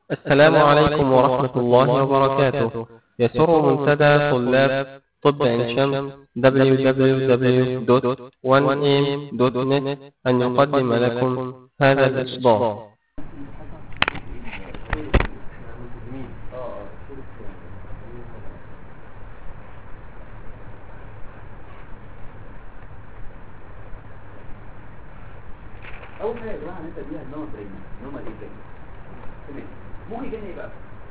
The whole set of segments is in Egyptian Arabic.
السلام عليكم ورحمة الله وبركاته يسر منتدى طلاب طب عين شمس www.1am.net أن يقدم لكم هذا الإصدار اول حاجه يا جماعه ان انت اديها نوع بريمي نوع ايه بريمي تمام ممكن يجي ايه بقى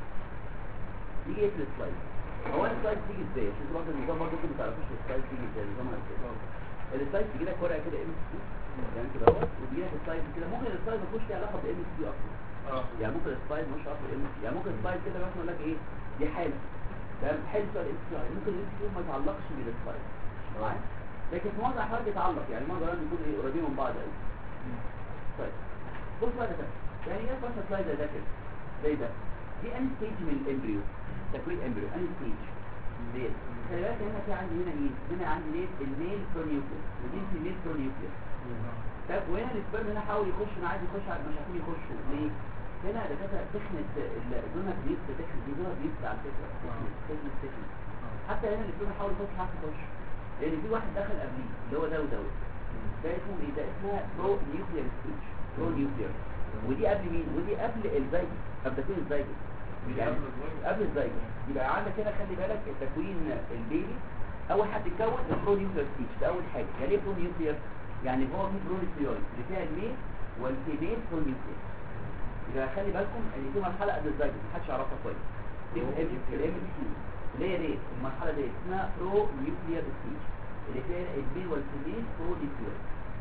يجي ايه في السلايد هو السلايد تيجي ازاي عشان برضه النظام برضه انتوا ما تعرفوش السلايد تيجي ازاي نظامها ازاي السلايد تيجي لك ورقه كده ام سي يعني كده اهو وتجي لك السلايد كده ممكن السلايد ما يكونش ليه علاقه بام سي اصلا يعني ممكن السلايد مش علاقه بام سي يعني ممكن السلايد كده مثلا يقول لك ايه دي حاله تمام حاله سؤال ام سي ممكن الام سي ما يتعلقش بالسلايد معايا لكن في معظم الاحوال بيتعلق يعني معظم الاحوال بيكونوا ايه قريبين من بعض قوي طيب بص بقى ده يعني ايه مثلا سلايد ده كده زي ده دي ان ستيج من الامبريو تكوين امبريو ان ستيج ديت خلي بالك هنا في عندي هنا مين هنا عندي ليه الميل برونيوكليس ودي في الميل برونيوكليس طب وهنا السبرم هنا حاول يخش انا عايز يخش مش عارفين يخشوا ليه هنا ده كده تخنت الدونا بيست تخنت دي دونا بيست على فكره تخنت تخنت تخنت حتى هنا السبرم حاول يخش حتى يخش لان في واحد دخل قبليه اللي هو ده وده ده اسمه ايه ده اسمها برو نيوكليير ستيج برو نيوكليير ودي قبل مين ودي قبل الزيجو قبل تكوين الزيجو يعني قبل الزيجو يبقى عندك هنا خلي بالك التكوين البيبي اول حد يتكون البرو نيوكليير ستيج ده اول حاجه يعني ايه برو نيوكليير يعني هو في برو نيوكليير اللي فيها الميل والفيميل برو نيوكليير يبقى خلي بالكم ان دي مرحله قبل الزيجو محدش يعرفها كويس دي الام سي اللي هي دي المرحله دي اسمها برو نيوكليير ستيج اللي فيها الميل والفيميل برو نيوكليير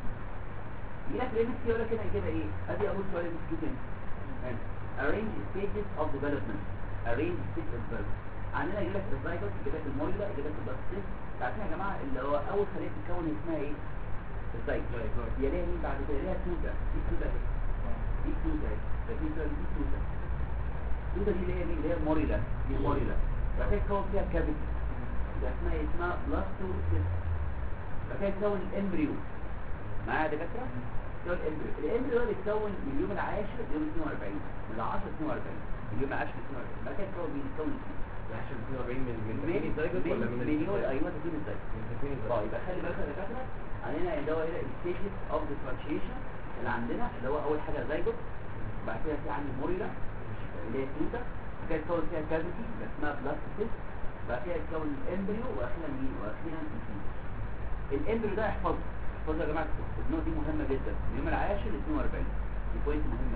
يجي لك ليميت يقول لك هنا كده ايه ادي اول سؤال الستودنت arrange stages of development arrange stages of development عندنا يجي لك الزايجوت يجي لك الموليلا يجي لك الباستيس عارفين يا جماعه اللي هو اول خليه تتكون اسمها ايه الزايجوت هي ليها مين بعد كده ليها توتا دي توتا اهي دي توتا اهي فدي توتا دي توتا توتا دي اللي هي مين اللي هي الموليلا دي الموليلا بعد كده تكون فيها كافيتي يبقى اسمها ايه اسمها بلاستوسيست بعد كده تكون الامبريو معايا يا دكاتره ده الامبريو الامبريو ده بيتكون من اليوم العاشر ليوم 42 من العاشر 42 اليوم العاشر 42 بعد كده يتكون بيتكون العاشر 42 من من من الزيجوت ولا من من يوم ايوه تكون ازاي اه يبقى خلي بالك يا دكاتره عندنا اللي هو هنا الستيجز اوف ديفرنشيشن اللي عندنا اللي هو اول حاجه زيجوت بعد كده في عندي موريلا اللي هي توتا بعد كده يتكون فيها كافيتي اسمها بلاستيس بعد كده يتكون الامبريو واخيرا مين واخيرا الفيتوس الامبريو ده احفظه احفظه يا جماعه النقطه دي مهمه جدا اليوم العاشر ل 42 دي بوينت مهمه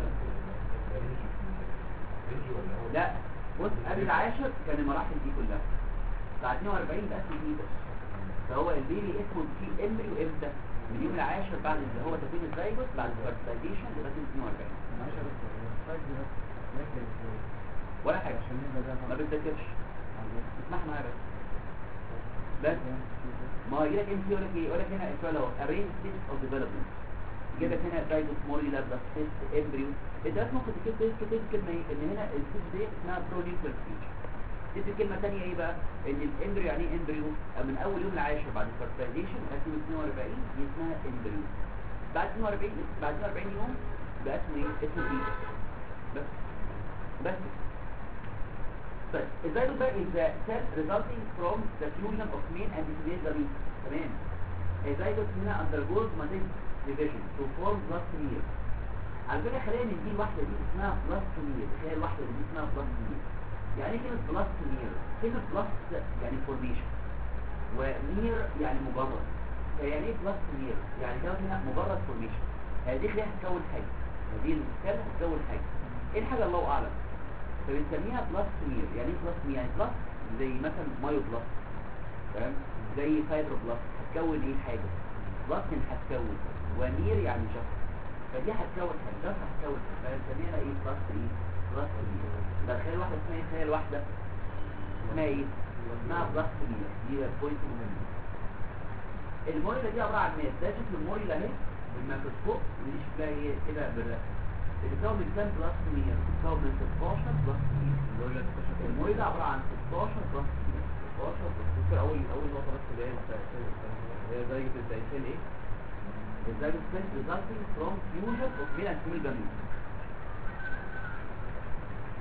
لا بص قبل العاشر كان المراحل دي كلها بعد 42 بقى اسمه بيبس فهو البيبي اسمه في امبريو امتى من اليوم العاشر بعد اللي هو تكوين الزيجوت بعد الفرتلايزيشن لغايه 42 ولا حاجه ما بتذاكرش اسمح معايا بس بس ما هو يجيلك امتى يقول لك ايه يقول لك هنا السؤال اهو arrange stages of development يجيب لك هنا زيجوت موريلا بلاستيست امبريو انت بس ممكن تكتب تكتب كلمه ايه ان هنا الستيج دي اسمها برونيوكلير ستيج تكتب كلمه ثانيه ايه بقى ان الامبريو يعني ايه امبريو من اول يوم العاشر بعد الفرتلايزيشن لغايه يوم 42 دي اسمها امبريو بعد 42 بعد 42 يوم بقى اسمه ايه اسمه بيس بس بس طيب الزيجوت ده is the cell resulting from the fusion of male and female gametes تمام الزيجوت هنا undergoes mating division to form plasmid على فكره خلينا ندي الواحده دي اسمها plasmid تخيل الواحده دي اسمها plasmid يعني ايه كلمه plasmid كلمه plast يعني formation ومير يعني مجرد يعني ايه plasmid يعني ده هنا مجرد formation هذه خليها تكون حاجه هذه السيل هتكون حاجه ايه الحاجه الله اعلم فبنسميها بلاستمير يعني ايه بلاستمير يعني بلاست زي مثلا مايو بلاست تمام زي فايبرو بلاست هتكون ايه حاجه بلاستين هتكون ومير يعني جف فدي هتكون حاجه جف هتكون حاجه فبنسميها ايه بلاست ايه بلاستمير ده تخيل واحده اسمها ايه تخيل واحده اسمها ايه اسمها بلاستمير دي بوينت مهمه الموريلا دي عباره عن ايه ده شكل الموريلا اهي بالميكروسكوب ودي شكلها ايه كده بالرسم بتتكون من كام بلس مير بتتكون من 16 بلس مير المويه ده عباره عن 16 بلس مير 16 بلس دكتور اول اول نقطه بس اللي هي هي درجه التأثير ايه ازاي resulting from fusion of male and female gametes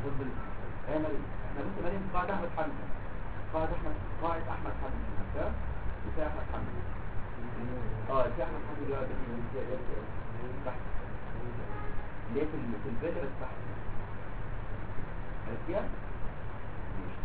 المفروض بال هي مريم احنا بص مريم قاعدة احمد حمدي قاعدة احمد قاعدة احمد حمدي عارفها؟ وفي احمد حمدي اه في احمد حمدي دلوقتي تحت اللي هي في ال- في الفيلا بس تحت عرفتيها؟ ماشي.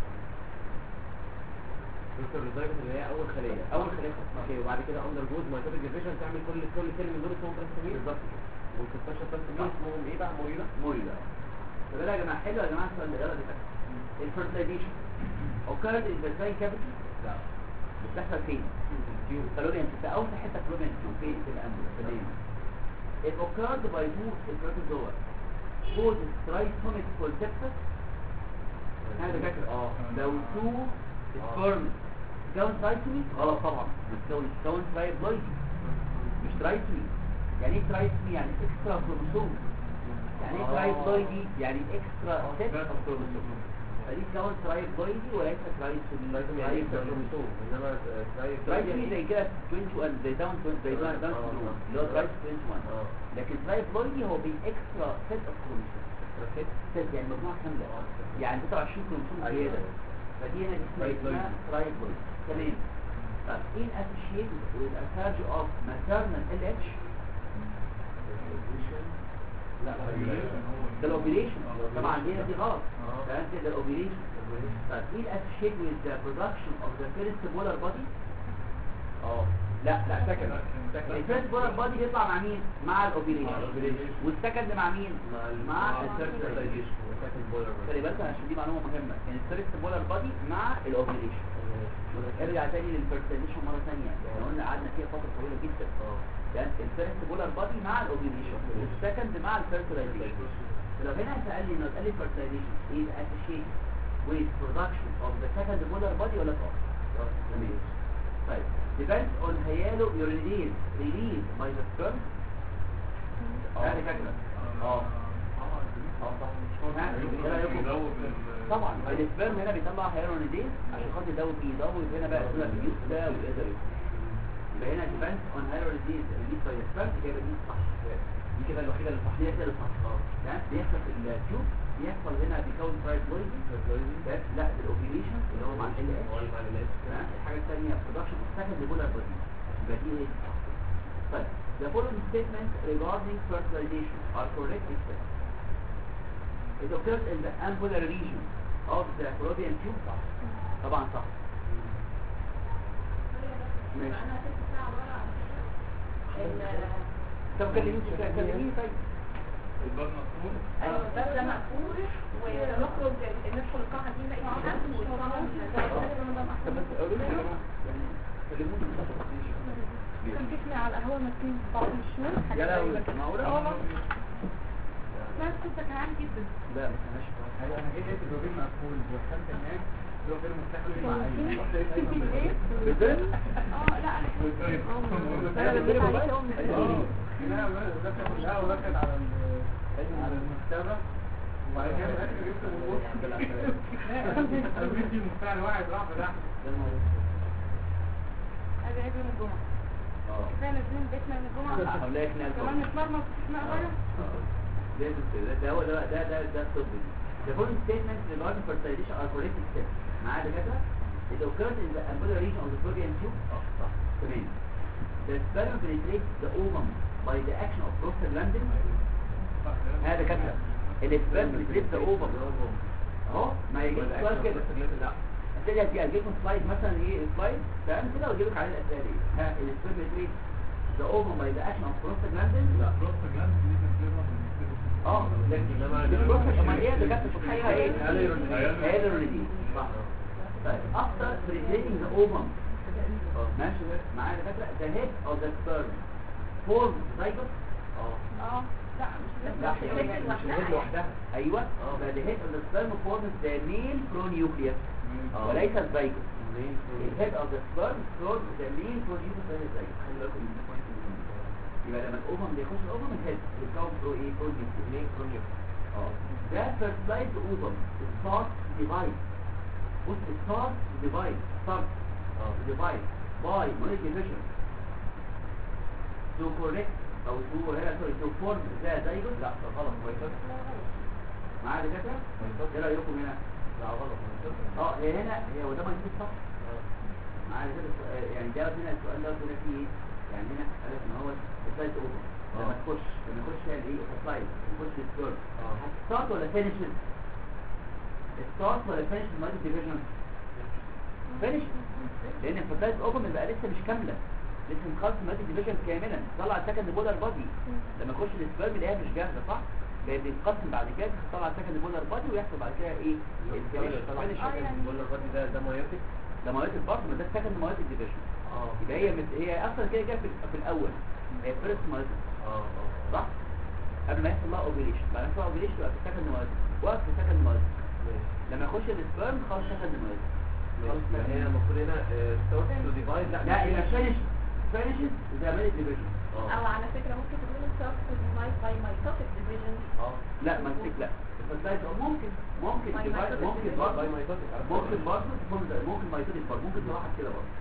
دكتور لدرجه ان هي اول خليه اول خلية خط اوكي وبعد كده اندر جود مايكروبيك ديفيجن تعمل كل كل سيل من دول اسمهم ترانسفير بالظبط كده وال 16 ترانسفير اسمهم ايه بقى موريلا موريلا طب يا جماعه حلو يا جماعه السؤال ده يلا دي فاكر الفرتلايزيشن occurred in the same cavity لا بتحصل فين؟ فلوريان ده اوسع حته فلوريان فين في الانبول في الدين it occurred by two spermatozoa called trisomic conceptus هذا فاكر اه لو two sperm تكون ترايسومي غلط طبعا بتكون تكون ترايبلويدي مش ترايسومي يعني ايه ترايسومي يعني اكسترا كروموسوم يعني ايه آه. ترايبلويدي يعني اكسترا سيت اوف كروموسوم فدي تكون ترايبلويدي وليس ترايسومي لازم يعني كروموسوم انما ترايسومي زي كده 21 زي داون زي داون داون آه. سيندروم اللي هو ترايس 21 اه لكن ترايبلويدي هو بين اكسترا سيت اوف كروموسوم سيت يعني مجموعه كامله يعني 29 كروموسوم أيوة. زياده فدي هنا اسمها Triploidy. ترايبلويدي تمام طب ايه associated with a surge of maternal LH لا ده الاوبريشن طبعا دي دي غلط آه. فانت ده الاوبريشن طب ايه الاسوشيت with the production of the first polar body اه لا لا سكند الفيرست بولار بادي بيطلع مع مين مع الاوبريشن والسكند مع مين مع الفيرست خلي بالك عشان دي معلومه مهمه يعني الفيرست بولار بادي مع الاوبريشن ارجع تاني للفيرستيشن مره ثانيه احنا قلنا قعدنا فيها فتره طويله جدا يعني الفيرست بولار بادي مع الاوبريشن والسكند مع الفيرتلايزيشن فلو هنا سال لي انه قال لي الفيرتلايزيشن is associated with production of the second polar body ولا لا تمام طيب depends on hyaluronidase released by the sperm يعني فاكره اه اه صح ها؟ ايه رايكم طبعا السبرم هنا بيطلع هيرونيدين عشان خاطر يدوب فيه يدوب هنا بقى يقول لك اليوس ده ويقدر يبقى هنا depends on hyaluronidase released by the sperm كده دي صح دي كده الوحيده اللي صح دي كده اللي صح اه تمام بيحصل في التيوب بيحصل هنا بيكون ترايبلويدي لا الاوبيليشن اللي هو مع ال اتش تمام الحاجه الثانيه برودكشن سكند بولار بودي يبقى دي ايه طيب the following statements regarding fertilization are correct except it occurs in the ampular region of the fallopian tube صح طبعا صح ماشي طب كلميني كلميني طيب ايوه بس ده مقفول ونخرج ندخل القاعه دي نلاقي فيه حد طب بس قولوا لي يا جماعه يعني كلموني كان جسمي على القهوه ماسكين بعض الشمال يا لهوي معقوله اه والله بس كنت كان جدا لا ما كانش انا جيت لقيت البروبين مقفول ودخلت هناك هو غير مفتاح لي مع اي رحت لقيت اي ايه بجد اه لا انا انا بتدرب والله اه لا ودخلت كلها ودخلت على ال- على المكتبه وبعد كده في الاخر جبت المفتاح رميت المفتاح لواحد راح فتح ادي عيد يوم الجمعه اه كفايه نازلين بيتنا يوم الجمعه هقولك ناس كمان نتمرمط في اسماء غيره لازم كده ده هو ده ده ده ده الطب The following statements regarding fertilization are correct except معايا دكاتره It occurs in the ampular region of the fallopian tube اه صح تمام The sperm penetrates the ovum by the action of prostaglandin هذا دكاتره السبرم penetrates the ovum اهو ما يجيش سؤال كده هتلاقي هتجي- هتجيلكم سلايد مثلا ايه سلايد تمام كده واجيب لك عليه الاسئله دي ها السبرم penetrates the ovum by the action of prostaglandin لا اه لكن البروسس امال ايه اللي كانت في الحقيقه ايه هيالورونيدين صح طيب after penetrating the ovum ماشي معايا يا دكاتره the head of the sperm forms zygote اه لا مش لا لازم مش تتكل الهيد لوحدها لوحدها ايوه يبقى the head of the sperm forms the male pronucleus وليس الزيجوت الهيد of the sperm forms the male pronucleus وليس الزيجوت خلي بالكم من البوينت دي يبقى لما الاوفم بيخش الاوفم الهيد بيتكون برو ايه pronucleus اه ده fertilized ovum starts divide بص starts divide starts divide by molecular division to correct او to هنا sorry to form the zygote لا ده غلط معايا يا دكاتره ايه رايكم هنا لا غلط اه هي هنا هي وده ما يصير صح معايا كده السؤال- يعني ده هنا السؤال ده هنا فيه ايه يعني هنا قال لك ان هو السلايد اوفر لما تخش لما تخش يعني ايه السلايد تخش السكور اه. هتستارت ولا فينش ستارت ولا فينش المالتي ديفيجن فينش لان الفلايت اوبن بيبقى لسه مش كامله لسه مخلص المالتي ديفيجن كاملا طلع السكند بولر بادي لما يخش السبرم يلاقيها مش جاهزه صح بقى بيتقسم بعد كده طلع السكند بولر بادي ويحصل بعد كده ايه الفينش فينش اه يعني بقول لك ده ده مايوتيك ده مايوتيك برضه ما ده السكند مايوتيك ديفيجن اه يبقى هي مت... هي اصلا كده كده في, في الاول هي فيرست مايوتيك اه اه صح قبل ما يحصل لها اوفيليشن بعد ما يحصل اوفيليشن تبقى في السكند مايوتيك وقت في السكند مايوتيك ماشي لما يخش السبرم خلاص سكند مايوتيك ماشي يبقى هي المفروض هنا ستارت تو ديفايد لا لا يبقى فينش فينشز زي مالتي ديفيجن او اه على فكرة ممكن تكون السبب ديفايد باي مايتوتيك ديفيجن اه لا ما تك لا الفلايت ممكن ممكن باي ديفايد مايتوتيك ممكن division. برضه باي مايتوتيك ممكن برضه تكون زي- ممكن مايتوتيك برضه ممكن تروح كده برضه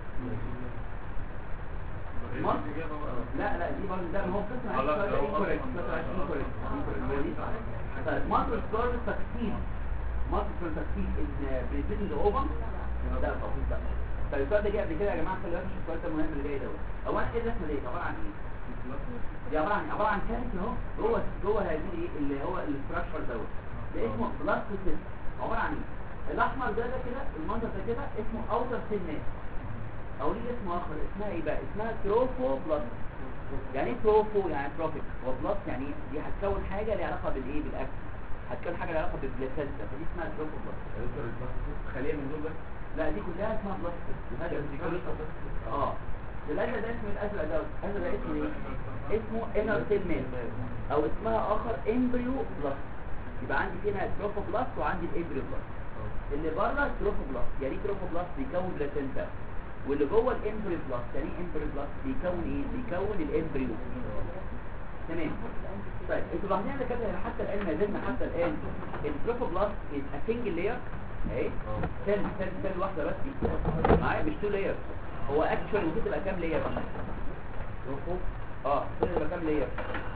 لا لا دي برضه ده ما هو قسم خلاص، عايز هو incorrect أصلاً- قسم عايز آه، incorrect آه، incorrect. آه، هو دي صح. طيب مصر ستار تكسيد مصر ستار تكسيد ان بريزنتنج اوفر لا طبعا لا طيب السؤال ده جه قبل كده يا جماعه خلي بالكم السؤال ده مهم اللي جاي دوت اولا ايه الرسمه دي عباره عن ايه؟ دي عباره عن عباره عن كارت اهو جوه جوه هذه ايه اللي هو الاستراكشر دوت ده اسمه بلاستيك عباره عن ايه؟ الاحمر ده ده كده المنظر ده كده اسمه اوتر سيل ماس او ليه اسم اخر اسمها ايه بقى اسمها تروفو بلاست يعني ايه تروفو يعني تروفيك وبلاست يعني ايه دي هتكون حاجه ليها علاقه بالايه بالاكل هتكون حاجه ليها علاقه بالبلاسنتا فدي اسمها تروفو بلاست خليه من دول بس لا دي كلها اسمها بلاست هذا دي كلها بس اه الازرق ده اسمه الازرق ده الازرق ده اسمه ايه اسمه انر سيل ماس او اسمها اخر امبريو بلاست يبقى عندي هنا تروفو بلاست وعندي الامبريو بلاست اللي بره تروفوبلاست يعني ايه تروفوبلاست بيكون بلاسنتا واللي جوه الامبريو بلاست يعني ايه امبريو بلاست بيكون ايه بيكون الامبريو تمام طيب انتوا لاحظين ده كده حتى الان ما زلنا حتى الان التروفوبلاست از ا سنجل لاير اهي سيل سيل سيل واحده بس معايا مش تو لاير هو اكشوال المفروض تبقى كام لاير شوفوا اه المفروض تبقى كام لاير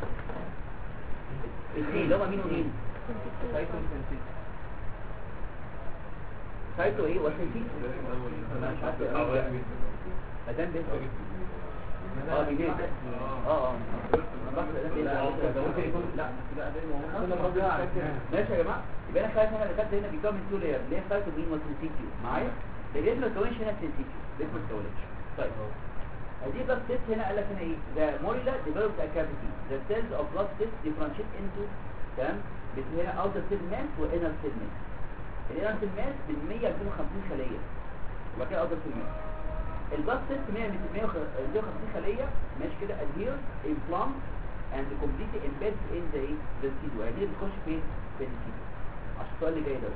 الاثنين اللي هم مين ومين سايتو سايتو ايه وسيتي مش عارف إيه. مدام بنت اه دي بنت اه اه ده ممكن يكون لا لا ده موجود ماشي يا جماعه يبقى انا خايف هنا اللي كانت هنا بيكون من تو لاير اللي هي سايتو مين وسيتي معايا ده ليه ما تكونش هنا سيتي ليه ما تكونش طيب هذه بلاد تيست هنا قال لك هنا ايه ده موريلا ديفلوبد اكافيتي ذا سيلز اوف بلاد تيست ديفرنشيت انتو تمام بس هنا اوتر سيل ماس وانر سيل ماس الانر سيل ماس من 100 ل 250 خليه وبعد كده اوتر سيل ماس البلاد تيست 100 ل 250 خليه ماشي كده adhere implant and completely embed in the ايه the residue يعني دي بتخش فين في الريسيدو عشان السؤال اللي جاي ده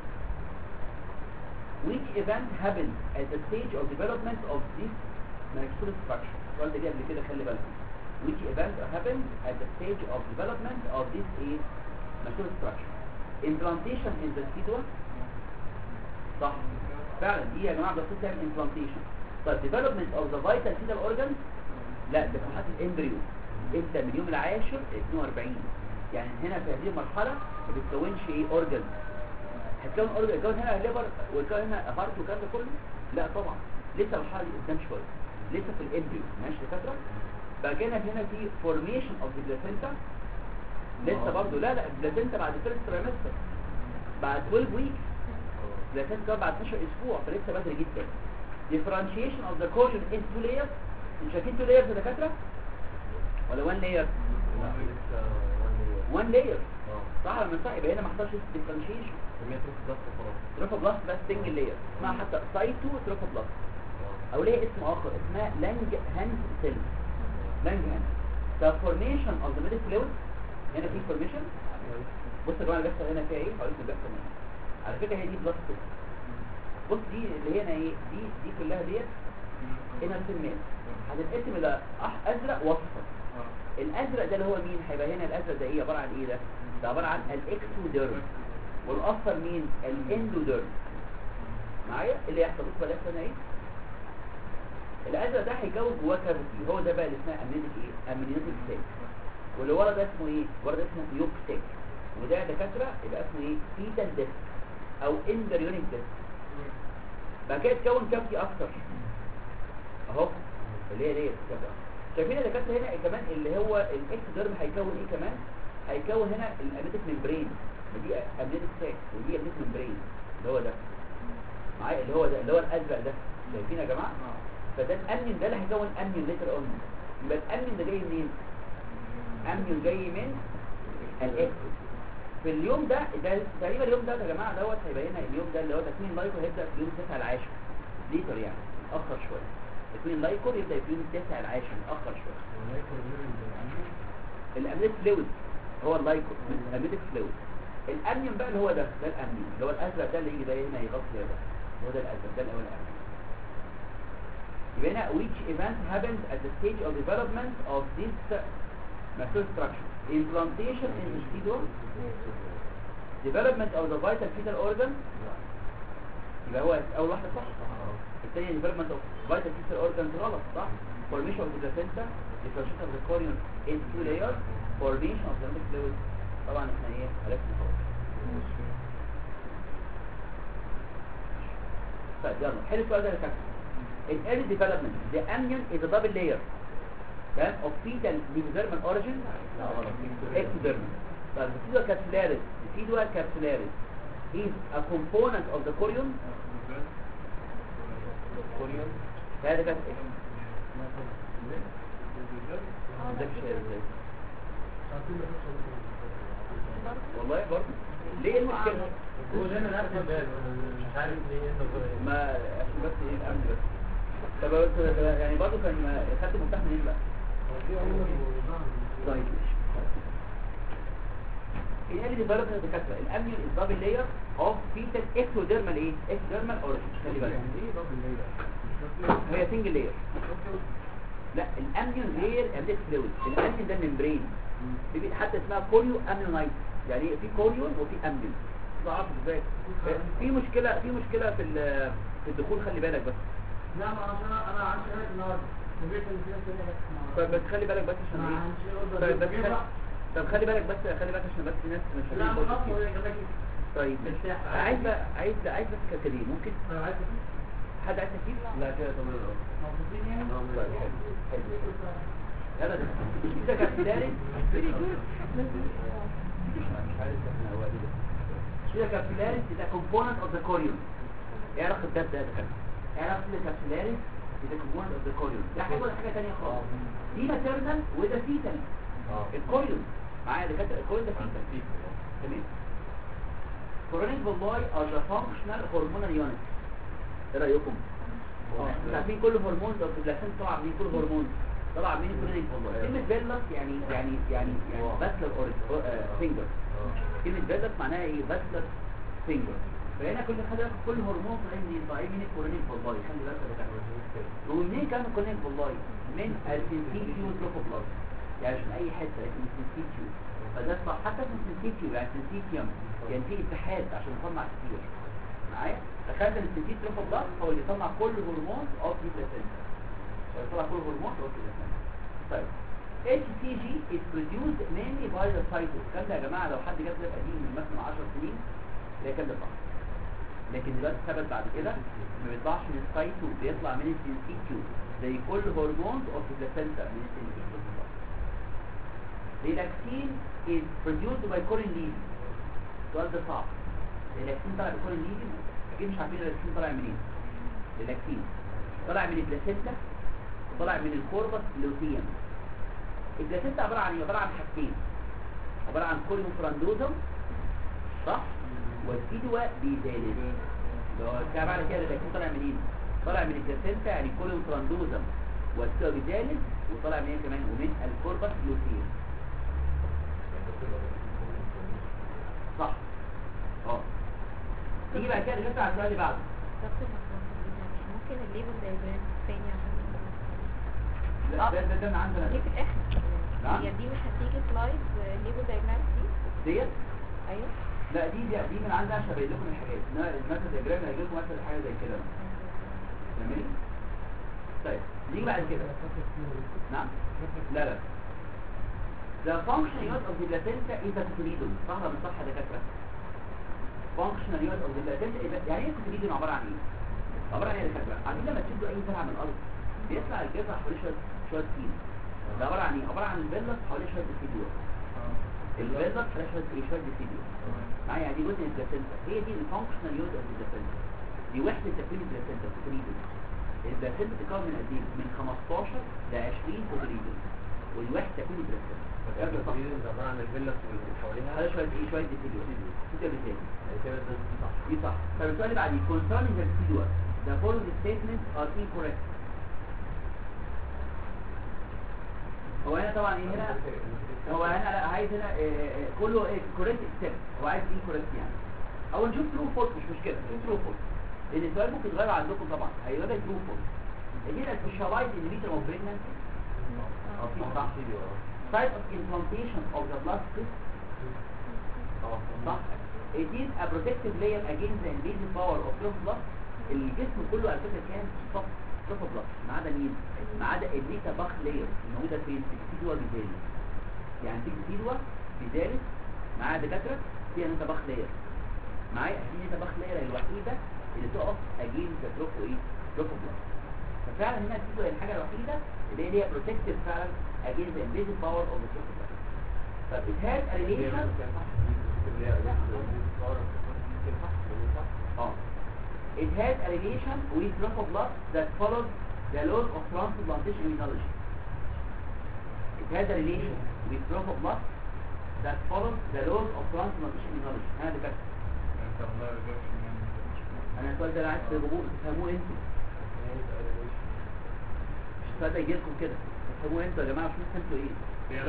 which event happened at the stage of development of this molecular structure السؤال ده جه قبل كده خلي بالكم which event happened at the stage of development of this a molecular structure implantation in the residua صح فعلا دي يا جماعه ده تعمل implantation طيب development of the vital fetal organs لا ده في مرحله الامبريو امتى من اليوم العاشر 42 يعني هنا في هذه المرحله ما بتكونش ايه اورجن هتكون اورجن هتكون هنا ليبر ويكون هنا هارت والكلام ده كله لا طبعا لسه المرحله دي قدام شويه لسه في الامبريو ماشي يا دكاتره بقى جينا هنا في فورميشن اوف ذا بلاسينتا لسه برضه لا لا البلاسينتا بعد فيرست تريمستر بعد 12 ويك بلاسينتا بعد 12 اسبوع فلسه بدري جدا differentiation of the collagen in two layers انتوا شايفين two layers يا دكاتره ولا one layer لا لسه وان 1 layer اه صح ولا مش صح يبقى هنا ما حصلش differentiation كمية روح بس خلاص تروفوبلاست بس سنجل لاير اسمها حتى سايتو تروفوبلاست او ليها اسم اخر اسمها لانج هاند سيل لانج هاند the formation of the middle fluid هنا في formation بص يا جماعه اللي بيحصل هنا فيها ايه هقول لكم بيحصل هنا على فكره هي دي بلاستيك بص دي اللي هنا ايه دي دي كلها ديت هنا في الماس هتتقسم الى أح- ازرق واصفر الازرق ده اللي هو مين هيبقى هنا الازرق ده ايه عباره عن ايه ده ده عباره عن الاكسوديرم والاصفر مين الاندوديرم معايا اللي يحصل بص بقى يحصل هنا ايه الازرق ده هيكون جواه كافيتي هو ده بقى اللي اسمها امنيتك ايه امنيتك سيك واللي ورا ده اسمه ايه ورا ده اسمه يوك سيك وده دكاتره يبقى اسمه ايه فيتال ديسك او امبريونيك ديسك بعد كده تكون كافي اكتر اهو اللي هي ديت كده شايفين الدكاتره هنا كمان اللي هو الاكتوديرم هيكون ايه كمان هيكون هنا الاميتك ممبرين ودي اميتك ساك ودي اميتك ممبرين اللي هو ده معايا اللي هو ده اللي هو الازرق ده شايفين يا جماعه فده الامنيون ده اللي هيكون امنيون ليتر اون يبقى الامنيون ده جاي منين امنيون جاي من الاكتو في اليوم ده ده تقريبا اليوم ده يا جماعه دوت هيبقى لنا اليوم ده اللي هو تكوين اللايكو هيبدا في اليوم 9 العاشر ليتر يعني اخر شويه تكوين اللايكو يبدا في اليوم 9 العاشر اخر شويه الامنيك فلويد هو اللايكو الامنيك فلويد الامنيون بقى اللي هو ده ده الامنيون اللي هو الازرق ده اللي يجي ده هنا يغطي ده هو ده الازرق ده الاول الامنيون يبقى هنا which event happens at the stage of development of this mature structure implantation in the fetal development of the vital fetal organ يبقى هو اول واحده صح الثانيه development of vital fetal organs غلط صح formation of the placenta differentiation of the chorion in two layers formation of the lymph fluid طبعا احنا ايه عرفنا خلاص طيب يلا حلو السؤال ده يا كابتن in early development the amnion is a double layer تمام of fetal mesodermal origin ectodermal طيب the fetal capsularis the fetal capsularis is a component of the chorion chorion هذا كانت ده مش ازاي والله برضه ليه المشكله هو دايما نفس الباب مش عارف ليه ايه النظريه ما عشان بس ايه الامن بس طب بس يعني برضه كان خدت مفتاح منين بقى طيب in early development of the capsule الامنيون is double layer of fetal ectodermal ايه ectodermal origin خلي بالك هي single layer لا الامنيون غير امنيت فلويد الامنيون ده ممبرين في حتى اسمها كوريو امنيونايت يعني في كوريون وفي امنيون ضعف ازاي في مشكله في مشكله في ال- في الدخول خلي بالك بس لا ما عشان انا عندي شهاده النهارده وجيت الفيلم تاني بس طيب بس خلي بالك بس عشان ما ايه عنديش اوردر طيب بس جيب خلي بقى. طب خلي بالك بس خلي بالك عشان بس في ناس مش لا فاهمين خلاص كويس. هو يجيب لك طيب مرتاح. عايز بقى عايز عايز بس كاتبين ممكن طيب عايز تكتب؟ حد عايز تكتب لا كده تمام مبسوطين يعني؟ طيب حلو حلو يلا ده ده كان ثالث فيري جود مش عارف احنا هو ايه ده كده كابيلاريس ده كومبوننت اوف ذا كوريون ايه علاقه ده بده ده كده ايه علاقه الكابيلاريس ده كومبوننت اوف ذا كوريون ده حاجه ولا حاجه ثانيه خالص دي ماتيرنال وده فيتال الكوريون معايا ده كده الكوريون ده فيتال تمام كورونيك فالفاي ار ذا فانكشنال هرمونال يونت ايه رايكم اه انتوا عارفين كل هرمون ده في البلاسين طلع منين كل هرمون طلع منين كورونيك فالفاي كلمه فيلس يعني يعني يعني يعني باسلر اوريج فينجر كلمه فيلس معناها ايه باسلر فينجر فهنا كل حاجه كل هرمون طالع منين طالع من الكورونيك فالفاي خلي بالك يا جماعه ومنين كان الكورونيك فالفاي من السنسيتيو تروفوبلاست يعني مش من اي حته لكن من السنسيتيو فده يطلع حتى في السنسيتيو يعني سنسيتيوم يعني في اتحاد عشان يطلع كتير معايا تخيل ان السنسيت تروفوبلاست هو اللي يطلع كل هرمون اوف دي بلاسنتا يطلع كل هرمون اوف دي بلاسنتا طيب HCG is produced mainly by the cytosol الكلام ده يا جماعه لو حد جاب ده قديم من مثلا 10 سنين ده كان ده صح لكن دلوقتي ثبت بعد كده ما بيطلعش من السايتو بيطلع من السنسيتيو زي كل هرمون اوف دي بلاسنتا من السنسيتيو Relaxin is produced by colon leaves السؤال ده صعب اللاكسين طالع بكل الليجن اكيد مش عارفين اللاكسين طالع منين اللاكسين طالع من البلاسينتا وطالع من الكوربس لوتيم البلاسينتا عباره عن ايه عباره عن حاجتين عباره عن كوليوم فراندوزم صح والفيدوا بيزالين لو كان بعد كده اللاكسين طالع منين طالع من البلاسينتا يعني كوليوم فراندوزم والفيدوا بيزالين وطالع منين كمان ومن الكوربس لوتيم صح اه نيجي بقى كده نرجع على السؤال اللي بعده دكتور مش ممكن الليبل دايجرام تاني عشان لا ده ده, ده من عندنا دي في الاخر نعم. هي دي مش هتيجي سلايد الليبل دايجرام دي ديت ايوه لا دي دي, دي من عندنا عشان ابين لكم الحاجات إنما المثل دياجرام هيجي لكم مثلا حاجه زي كده تمام طيب نيجي بعد كده نعم لا لا The functional unit of the placenta is the cotyledon صح ولا مش صح يا دكاتره؟ functional unit of the placenta is the- يعني ايه cotyledon عباره عن ايه؟ عباره عن ايه يا دكاتره؟ عارفين لما تشدوا اي زرعه من الارض بيطلع الجذع حواليه شويه شويه طين ده عباره عن ايه؟ عباره عن البلس حواليه شويه ديسيديو البلس حواليه شويه ايه شويه ديسيديو معايا يعني دي جزء من البلاسنتا هي دي الفانكشنال يونت اوف البلاسنتا دي وحده تكوين البلاسنتا كوتريدون البلاسنتا بتتكون من قد ايه من 15 ل 20 كوتريدون والوحده تكوين البلاسنتا فاكر التقرير ده عباره عن الفيلس واللي حواليها هذا شويه ايه شويه ديسيديو كده بتاني يعني كده ده دي صح دي صح طب السؤال اللي بعديه concerning the residual the following statements are incorrect هو هنا طبعا ايه هنا هو هنا لا عايز هنا آه، آه، كله ايه كوريكت اكسبت هو عايز ايه كوريكت يعني اول نشوف ترو فولس مش مشكله نشوف ترو فولس لان السؤال ممكن يتغير عندكم طبعا هيبقى ترو فولس هنا سبيشالايز ان ميتر اوف بريجننسي اه في صح فيديو اه site of implantation of the blood cyst اه صح it is a protective layer against the invasive power of blood blood الجسم كله على فكره كان صف صف blood ما عدا مين ما عدا الميتا باخ layer الموجوده في السيدوا بذالي يعني في السيدوا بذالي مع دكاتره فيها ميتا باخ layer معايا في ميتا باخ layer الوحيده اللي تقف against the drop ايه drop of blood ففعلا هنا السيدوا هي الحاجه الوحيده اللي هي ليها protective فعلا against the invasive power of the drop of blood طب it has a relation Oh. It has a relation with drop of blood that follows the laws of transplantation immunology. It has a relation with drop of blood that follows the laws of transplantation immunology. أنا اللي كاتب. أنا السؤال ده أنا عايز تجيبوه تفهموه أنتوا. مش السؤال ده يجيلكم كده. تفهموه أنتوا يا جماعة مش فهمتوا إيه.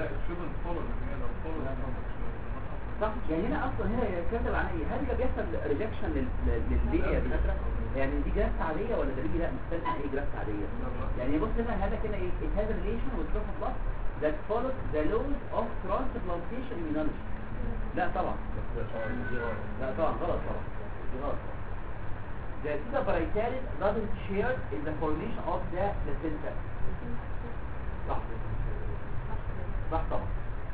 صح يعني هنا اصلا هنا كاتب عن ايه هل ده بيحصل ريجكشن للبيئه يا دكاتره يعني دي جرافت عاديه ولا ده بيجي لا مختلف عن ايه جرافت عاديه يعني بص هنا هذا كده ايه it has a relation with drop of blood that follows the laws of transplantation immunology لا طبعا لا طبعا غلط طبعا دي غلط The Tita parietalis doesn't share in the formation of the placenta صح صح طبعا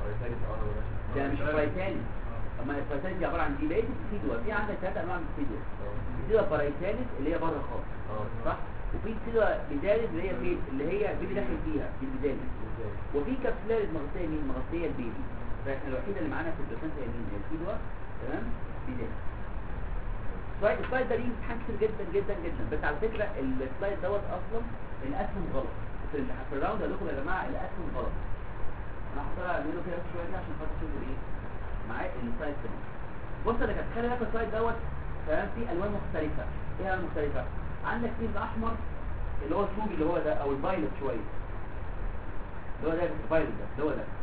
ده مش بارايتاليس اما البارايتاليس دي عباره عن دي بقيه السيدوا في عندك ثلاث انواع من السيدوا السيدوا بارايتاليس اللي هي بره خالص صح وفي سيدوا بيداليس اللي هي فين اللي هي البيبي داخل فيها دي البيداليس وفي كابسولاريس مغطيه مين مغطيه البيبي فاحنا الوحيده اللي معانا في البلاسنتا هي مين هي السيدوا تمام بيداليس السلايد السلايد ده ليه امتحان كتير جدا جدا جدا بس على فكره السلايد دوت اصلا الاسهم غلط في الامتحان في الراوند قال لكم يا جماعه الاسهم غلط انا هحطها اعمله كده شويه كده عشان خاطر تشوفوا ايه معايا السلايد كده بص انا كنت خلي بالك السلايد دوت تمام فيه الوان مختلفه ايه الالوان المختلفه عندك فيه الاحمر اللي هو الصوبي اللي هو ده او الفايلت شويه اللي هو ده الفايلت ده اللي هو ده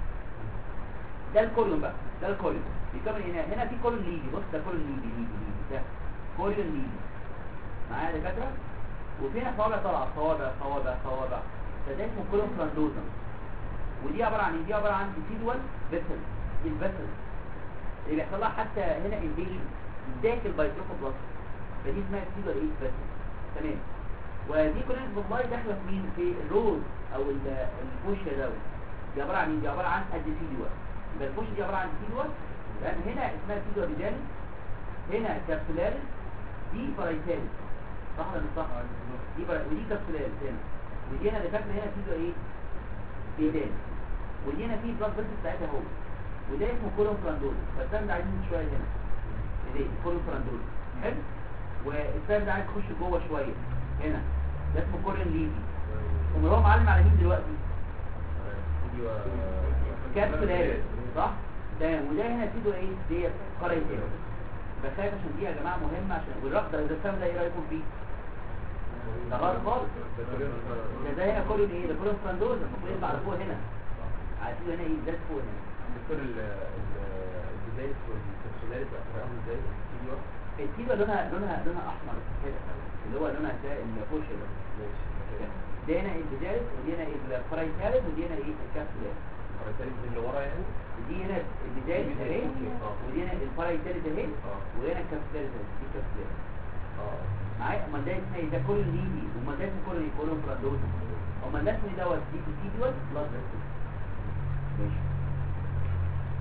ده الكولون بقى ده الكولون بيكمل هنا هنا في كولون ليجي بص ده كولون ليجي ليجي ليجي ده كولون ليجي معايا يا دكاتره وفي هنا صوابع طالعه صوابع صوابع صوابع فده اسمه كولون فراندوزم ودي عباره عن ايه دي عباره عن ريسيدوال فيسل دي الفيسل اللي بيحصل لها حتى هنا انفيشن داخل بايتروفوبلاست فدي اسمها ريسيدوال ايه فيسل تمام ودي كلها بالله داخله في مين في الروز او ال- الفوشيا دوت دي عباره عن ايه دي عباره عن الديسيدوال يبقى الفوشيا دي عباره عن ديسيدوال لان هنا اسمها ديسيدوال بيدالس هنا كابسولاريس دي بارايتاليس صح ولا مش صح دي برا... ودي كابسولاريس هنا ودي هنا اللي فاكره هنا ديسيدوال ايه بيدالس ودي هنا في بلاد فيسل بتاعتها اهو وده اسمه كولون فراندوز فالسهم ده عايزين شويه هنا ايه كولون فراندوز حلو والسهم ده عايز يخش جوه شويه هنا ده اسمه كولون ليفي امال هو معلم على مين دلوقتي كابسولاريس صح تمام وده هنا تيجو ايه دي قرايتين بخاف عشان دي يا جماعه مهمه عشان والرقم ده السهم ده ايه رايكم فيه ده غلط خالص ده ده هنا كولون ايه ده كولون فراندوز المفروض يطلع لفوق هنا عايزين هنا ايه ده فوق هنا دكتور البداية والكبسولات بأفرقهم ازاي؟ فيديو التيبه لونها لونها لونها احمر كده اللي هو لونها ده الفوش ده ماشي دي هنا البداية ودي هنا الفرايتاليس ودي هنا ايه الكابسولات الفريتاليس دي اللي ورا يعني دي هنا البداية اهي اه. ودي هنا الفرايتاليس اهي اه. وهنا الكابسولات اهي دي الكابسولات اه معايا امال ده اسمه ايه ده كل ليدي امال ده اسمه كل كولون فرادوز امال ده اسمه إيه دوت دي ديسيدوال بلس ماشي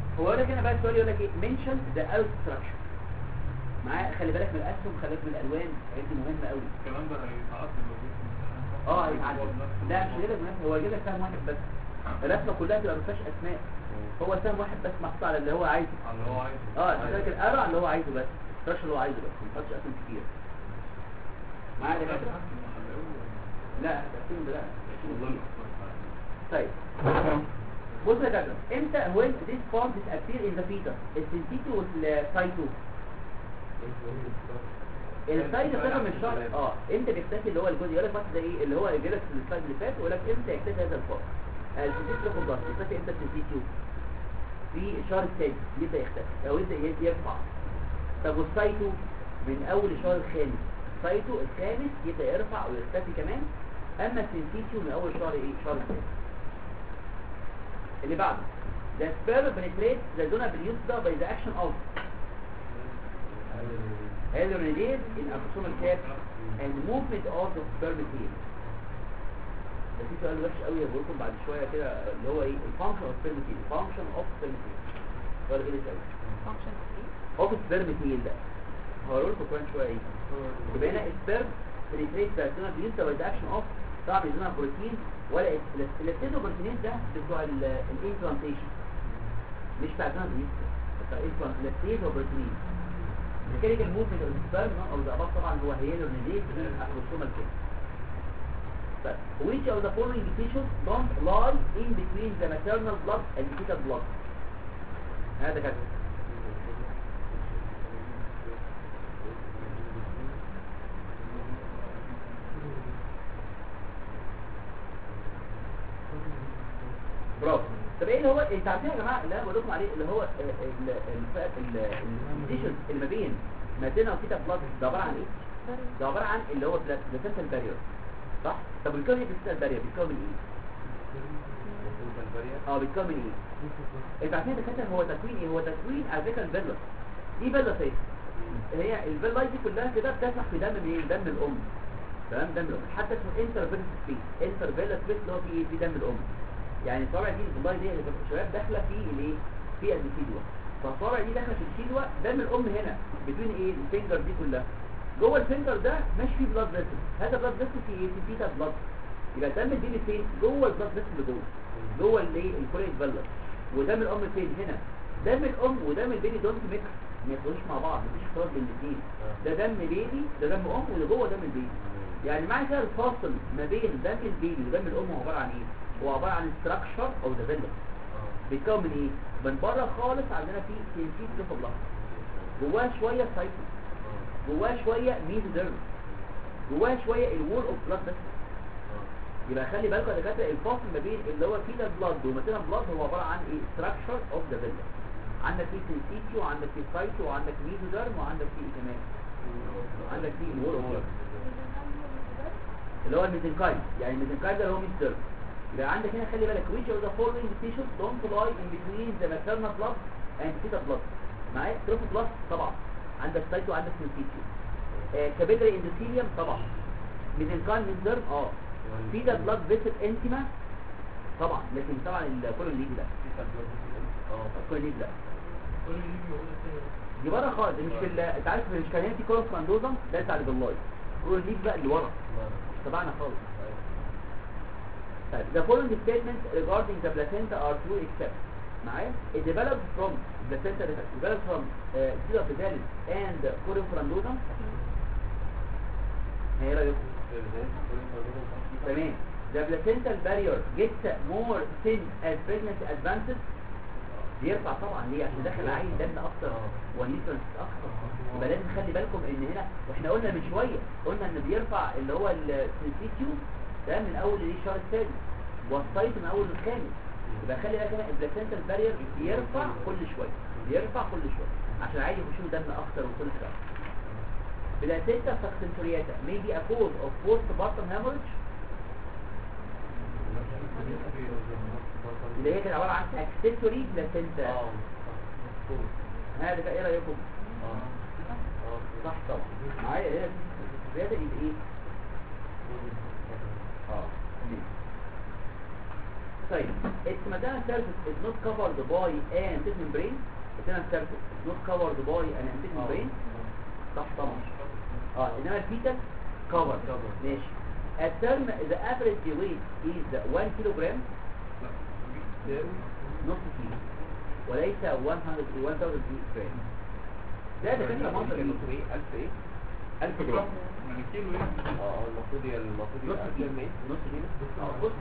هو يقول لك هنا بقى السؤال يقول لك ايه mention the out structure معاه خلي بالك من الاسهم خلي بالك من الالوان الحاجات دي مهمه قوي الكلام ده هيتعدل لو جبت امتحان. اه هيتعدل لا مش هيجيب لك مهم هو هيجيب لك سهم واحد بس الرسمه كلها تبقى ما فيهاش اسماء هو سهم واحد بس محطوط على اللي هو عايزه على اللي هو عايزه اه حضرتك القرع اللي هو عايزه بس الطرش اللي هو عايزه بس ما تحطش اسهم كتير معايا يا دكاتره لا تقسيم ده لا والله طيب بص يا دكاتره امتى when this form disappear in the fetus السنتيتو والسايتو السايد بتاعه من الشهر اه امتى بيختفي اللي هو الجزء يقول لك بس ده ايه اللي هو يجي لك في السلايد اللي فات ويقول لك امتى يختفي هذا الفرق السنتيتو ياخد ضغط يختفي امتى السنتيتو في الشهر السادس يبدا يختفي او يبدا ي- يرفع طب والسايتو من اول الشهر الخامس السايتو الخامس يبدا يرفع ويختفي كمان اما السنتيتو من اول شهر ايه شهر السادس اللي بعده the sperm penetrates the zona pellucida by the action of hyaluronidase in autosomal cap and movement of the sperm tail ده في سؤال وحش قوي بقول لكم بعد شويه كده اللي هو ايه الفانكشن اوف سبيرم تيل فانكشن اوف سبيرم تيل سؤال غير قوي function ايه اوف سبيرم تيل ده هقول لكم كمان شويه ايه يبقى هنا السبيرم بريتريت باتونا بيوتا باي اكشن اوف طبعا بيدونا بروتين ولا الاستيدو بروتينين ده بتوع الانترانتيشن مش بتاعتنا بيوتا بتاع الاستيدو بروتينين ميكانيكال موفمنت اوف السبيرم او ذا اباف طبعا هو هيالورونيديز من الاكروسومال كده طيب which of the following tissues don't lie in between the maternal blood and fetal blood هذا كده برافو طب ايه اللي هو انت عارفين يا جماعه اللي انا بقول لكم عليه اللي هو الديشن اللي ما بين ماتينا وفيتا بلاد ده عباره عن ايه؟ ده عباره عن اللي هو بلاسنتال بارير صح؟ طب بيتكون ايه بلاسنتال بارير؟ بيتكون من ايه؟ اه بيتكون من ايه؟ انت عارفين الدكاتره هو تكوين ايه؟ هو تكوين على فكره الفيلا دي فيلا ايه؟ هي الفيلا دي كلها كده بتسح في دم مين؟ دم الام تمام دم الام حتى اسمه انترفيلا سبيس انترفيلا سبيس اللي هو في ايه؟ في دم الام يعني الصابع دي الفضاي دي اللي بتبقى الشباب داخله في الايه في الديسيدوا فالصابع دي داخله في الديسيدوا دم الام هنا بين ايه الفينجر دي كلها جوه الفينجر ده ماشي فيه بلاد فيسل هذا بلاد فيسل في ايه في بيتا بلاد يبقى دم البيبي فين جوه البلاد فيسل اللي جوه جوه الايه الكوريك فيلا ودم الام فين هنا دم الام ودم البيبي دونت ميكس ما يخلوش مع بعض مفيش اختلاط بين الاثنين ده دم بيبي ده دم ام وده جوه دم البيبي يعني معنى كده الفاصل ما بين دم البيبي ودم الام هو عباره عن ايه هو عباره عن structure او ذا فيلا بيتكون من ايه من بره خالص عندنا في سينسيت ليفوبلاست جواه شويه سايتو جواه شويه ميزوديرم جواه شويه الوول اوف بلاد بس يبقى خلي بالكم يا دكاتره الفاصل ما بين اللي هو فينا بلاد وماتينا بلاد هو عباره عن ايه structure اوف ذا فيلا عندك في سينسيتيو وعندك في سايتو وعندك ميزوديرم وعندك في ايه كمان عندك في الوول اوف بلاد اللي هو الميزنكايم يعني الميزنكايم ده اللي هو ميزوديرم يبقى عندك هنا خلي بالك which of the following tissues don't lie in between the maternal blood and fetal blood معايا تروف بلس طبعا عندك سايتو وعندك سينسيتيو آه كابيلري اندوثيليوم طبعا ميزنكاين ميزدرم اه فيتا بلاد فيسل انتيما طبعا لكن طبعا الكولون ليج ده الكولون ليج ده دي بره خالص دي مش في ال- انت عارف مش كان هنا في كولون فراندوزم ده بتاع البلاي الكولون ليج بقى اللي ورا مش تبعنا خالص طيب the following statements regarding the placenta are true except معايا it developed from placenta developed from uh, pseudoepidermis and colon frondosum ايه رايكم تمام the placental barrier gets more thin as pregnancy advances بيرفع طبعا ليه عشان داخل عين دم اكتر ونيوترنس اكتر يبقى لازم خلي بالكم ان هنا واحنا قلنا من شويه قلنا ان بيرفع اللي هو السنسيتيو ده من اول الشهر السادس والسايت من اول الخامس يبقى خلي بالك هنا البلاسنتال بارير بيرفع كل شويه بيرفع كل شويه عشان عادي يخشوا دم اكتر وكل شويه بلاسنتا ساكسنتورياتا may be a cause of postpartum hemorrhage اللي هي كانت عباره عن accessory placenta هذا ايه رايكم صح طبعا معايا ايه زياده يبقى ايه اه طيب its maternal surface is not covered by an antic membrane maternal surface is not covered by an antic membrane صح طبعا اه انما الفيتال كفر ماشي الترم the average weight is 1 kilogram نص كيلو وليس 100 1000 جرام ده ده كده منظر ايه 1000 ايه 1000 جرام يعني كيلو ايه اه المفروض يا المفروض نص يبقى كيلو كام ايه نص كيلو اه بص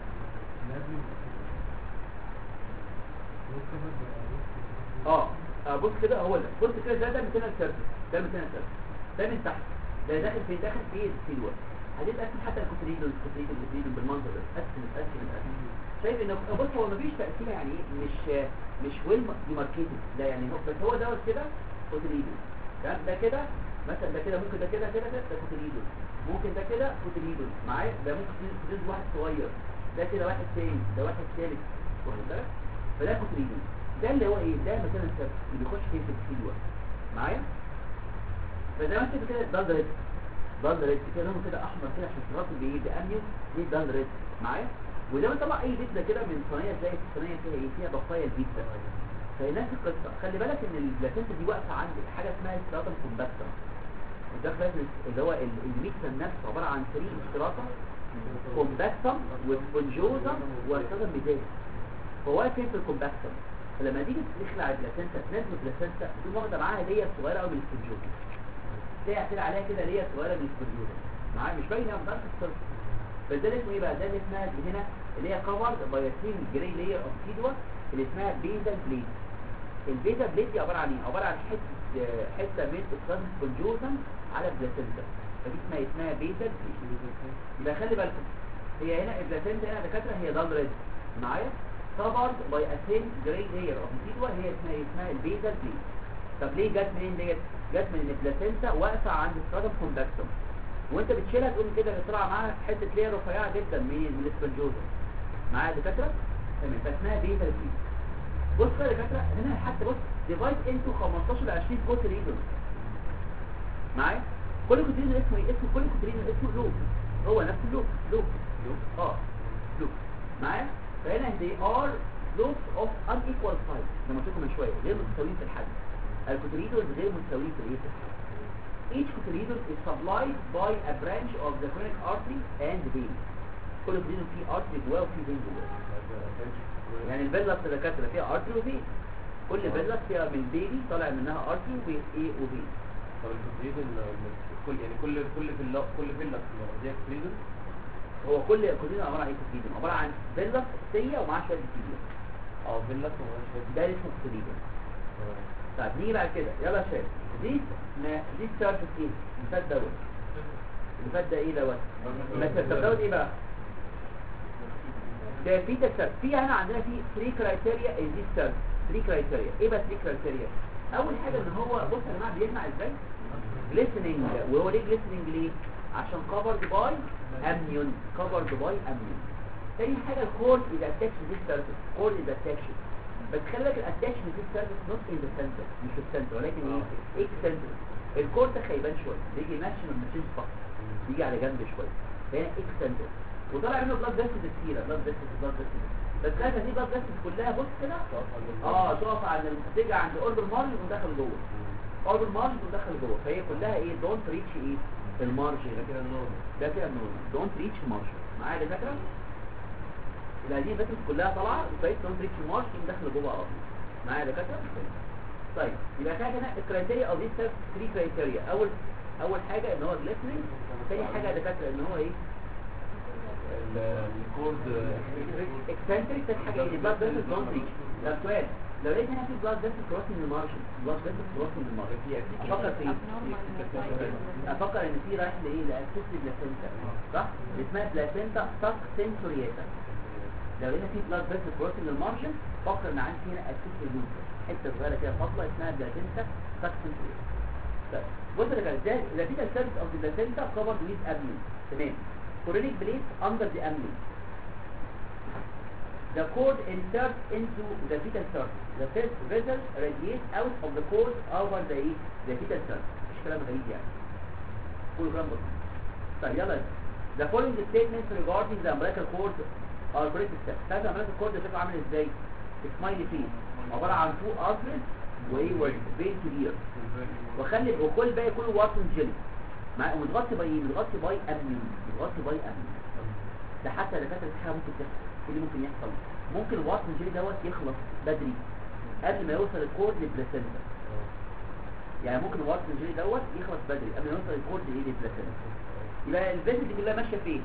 اه آه، بص كده هو ده بص كده ده ده مثلا سيرفس ده مثلا سيرفس ده من تحت ده داخل في داخل في في الوقت هتتقسم حتى الكوتريدو الكوتريدو الكوتريدو بالمنظر ده تقسم تقسم تقسم شايف ان بص هو مفيش تقسيمه يعني ايه مش مش ويل ديماركيتد لا يعني هو بس هو دوت كده كوتريدو تمام ده كده مثلا ده كده ممكن ده كده كده كده ده كوتريدو ممكن ده كده كوتريدو معايا ده ممكن كوتريدو واحد صغير ده كده واحد تاني ده واحد ثالث واخد بالك فده كوتريدو ده اللي هو ايه ده مثلا السبب اللي بيخش فيه في الوقت معايا فزي ما انت كده ده ريد ده ريد كده لونه كده احمر كده عشان الراس بايه ده اميو دي ده ريد معايا وزي ما طبعا اي بيتزا كده من صينيه زي الصينيه فيها ايه فيها بقايا البيتزا فهي نفس القصه خلي بالك ان البلاتينتا دي واقفه عند حاجه اسمها ستراتم كومباكتم وده فاهم اللي هو ال- الميكسر نفسه عباره عن 3 ستراتا كومباكتم وسبونجوزم وستراتم ميزان فهو واقف فين في الكومباكتم فلما تيجي تخلع البلاسنتا تنزل البلاسنتا تقوم واخده معاها ليا صغيره قوي من السبونجوزم تلاقي كده عليها كده ليا صغيره من السبونجوزم معايا مش باينه من درجه الصرف فده اللي اسمه ايه بقى ده اللي اسمها هنا اللي هي كفرد باي ثين جراي لاير اوف سيدوا اللي اسمها بيزل بليد البيزل بليد دي عباره عن ايه عباره عن حته آه، حته من اكسان سبونجوزم على البلاسنتا فدي اسمها اسمها بيزل بليد يبقى خلي بالكم هي هنا البلاسنتا هنا دكاتره هي دال ريد معايا covered by a thin gray layer of residual هي اسمها إيه؟ اسمها البيزل بليد طب ليه جت منين ديت جت من البلاسنتا واقفه عند الستراتم كومباكتوم وانت بتشيلها تقوم كده بيطلع معاها حته لير رفيعه جدا من من السبنجوزا معايا يا دكاتره تمام فاسمها بيزل بليد بص يا دكاتره هنا حتى بص ديفايد انتو 15 ل 20 كوت ريجن معايا كل كوتريجن اسمه ايه اسمه كل كوتريجن اسمه لوب هو نفس اللوب لوب لوب اه لوب معايا فهنا they are lobes of unequal size زي ما قلت لكم من شويه غير متساويين في الحجم الكوتريدون غير متساويين في الايه في الحجم each cotyledon is supplied by a branch of the chronic artery and vein كل cotyledon فيه artery جواه وفيه vein جواه يعني الفيلاس الدكاتره فيها artery وفين كل فيلاس فيها من بيبي طالع منها artery وفين ايه وفين طب الكوتريد كل يعني كل كل فيلا كل فيلا دي كوتريد هو كل cotyledon عباره عن ايه cotyledon عباره عن فيلاس سيه ومعاه شويه بكتيريا اه فيلا ومعاش ده اللي اسمه cotyledon طيب نيجي بعد كده يلا يا شباب دي ما دي سيرفيس ايه اللي فات دوت اللي فات ده ايه دوت بس طب دوت ايه بقى ده في تكسر في هنا عندنا في 3 كرايتيريا از دي سيرفيس 3 كرايتيريا ايه بقى 3 كرايتيريا اول حاجه ان هو بص يا جماعه بيسمع ازاي listening وهو ليه listening ليه عشان covered by amnion covered by amnion تاني حاجه الكورد is attached to this surface cord is attached بس خلي بالك الاتاشمنت في السيرفيس نوت ان ذا سنتر مش في السنتر ولكن ايه اكسنتر الكور ده خيبان شويه بيجي ماشي من الماشين فقط بيجي على جنب شويه هنا اكسنتر وطلع منه بلاد فيسز كتيره بلاد فيسز بلاد فيسز بس كانت دي بلاد فيسز كلها بص كده اه تقف عند تيجي عند اوربر مارج ودخل جوه اوربر مارج ودخل جوه فهي كلها ايه دونت ريتش ايه المارج ده كده النورمال ده كده النورمال دونت ريتش مارج معايا يا دكاتره يبقى دي الفيتامينز كلها طالعه وبقيت دونت ريتش مارج تقوم داخله جوه على طول معايا يا دكاتره طيب يبقى كده هنا الكرايتيريا او دي 3 كرايتيريا اول اول حاجه ان هو جليسرين ثاني حاجه يا دكاتره ان هو ايه الكورد اكسنتريك ثالث حاجه ايه بلاد فيسل دونت ريتش ده سؤال لو لقيت هنا في بلاد فيسل كروسنج المارجن بلاد فيسل كروسنج المارجن افكر في ايه افكر ان في رايح لايه لاكسس بلاسينتا صح اسمها بلاسينتا ساك سنسورياتا لو هنا في بلاد فيسل كروسنج المارجن فكر ان عندي هنا اكسس النوتر حته صغيره كده فاضله اسمها بلاسينتا ساك سنسورياتا طيب بص يا جماعه ده اذا في السيرفيس اوف البلاسينتا كفرد ويز ابني تمام كورونيك بليت اندر ذا ابني The cord inserts into the fetal surface. The first vessel radiates out of the cord over the the fetal surface. مش كلام غريب يعني. كل كلام بسيط. طيب يلا The following statements regarding the umbilical cord اه الكوريكت ستيب ثلاث عمليات الكورد شكله عامل ازاي سمايلي فيس عباره عن تو ارترز وايه وفين كبير وخلي وكل باقي كله واتن جيلي مع ومتغطي باي متغطي باي امنيون متغطي باي امنيون ده حتى دكاتره الحياه ممكن تحصل ايه اللي ممكن يحصل ممكن الواتن جيلي دوت يخلص بدري قبل ما يوصل الكورد للبلاسينتا يعني ممكن الواتن جيلي دوت يخلص بدري قبل ما يوصل الكورد ايه للبلاسينتا يبقى الفيزل دي كلها ماشيه فين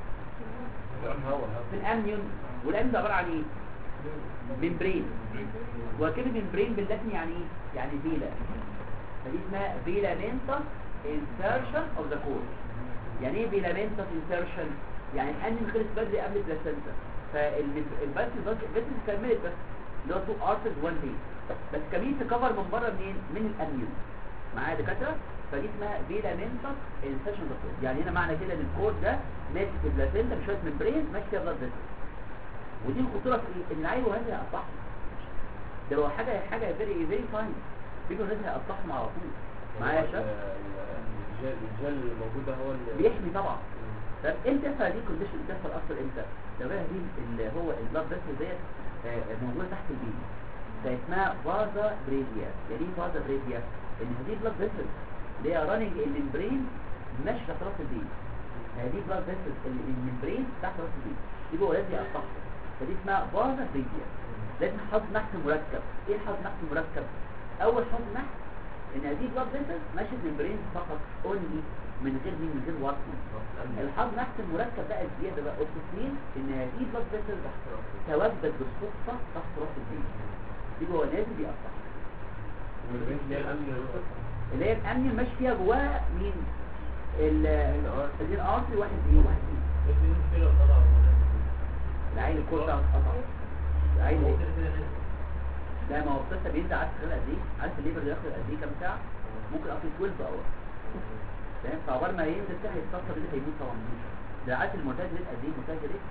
في الامنيون والامنيون ده عباره عن ايه ممبرين وكلمه ممبرين باللاتيني يعني ايه يعني فيلا فدي اسمها فيلامنتس insertion of the core يعني ايه فيلامنتس insertion يعني الامنيون خلص بدري قبل البلاسينتا فالبس بس كملت بس اللي هو تو ارتز وان بي بس كمين تكفر من بره منين من الامنيون معايا يا دكاتره فدي اسمها فيلامنتس insertion of the core يعني هنا معنى كده ان الكور ده ماسك البلاسينتا بشويه ممبرين ماشي فيها بلاد فيسل ودي الخطوره في ايه ان العيل وهو هيقطعهم ده لو حاجه حاجه فيري فيري فاين بيجوا الناس هيقطعهم على طول معايا يا شباب الجل الجل الموجود ده هو اللي بيحمي طبعا طب امتى يحصل دي كونديشن بتحصل اكتر امتى لو هي دي اللي هو البلاد فيسل ديت آه، موجوده تحت البيبي ده اسمها فازا بريديا يعني ايه فازا بريديا ان هذه بلاد فيسل اللي هي راننج الممبرين ماشيه تحت راس البيبي هذه بلاد فيسل الممبرين تحت راس البيبي يبقى هو لازم يقطعها فدي اسمها فازا بريديا لازم حظ نحت مركب ايه الحظ نحت مركب اول حظ نحت ان هذه بلاد فيسل ماشيه ممبرين فقط اونلي من غير مين من غير واتن الحظ نحت المركب بقى الزياده بقى اوكسجين ان هذه بلاد فيسل تواجدت بالصدفه تحت راس البيبي يبقى هو لازم يقطعها والبنت اللي هي الامن الوسط اللي هي الامن ماشي فيها جواها مين ال الدين ارتري واحد ايه واحد ايه العين الكور بتاعه اتقطع العين ايه لا ما هو القصه بينزل عارف خلال قد ايه عارف الليبر ده ياخد قد ايه كام ساعه ممكن اصلا 12 اور فاهم فعقبال ما ينزل كده هيتصفى اللي هيموت طبعا مش ده عارف المعتاد ريت قد ايه المعتاد ريت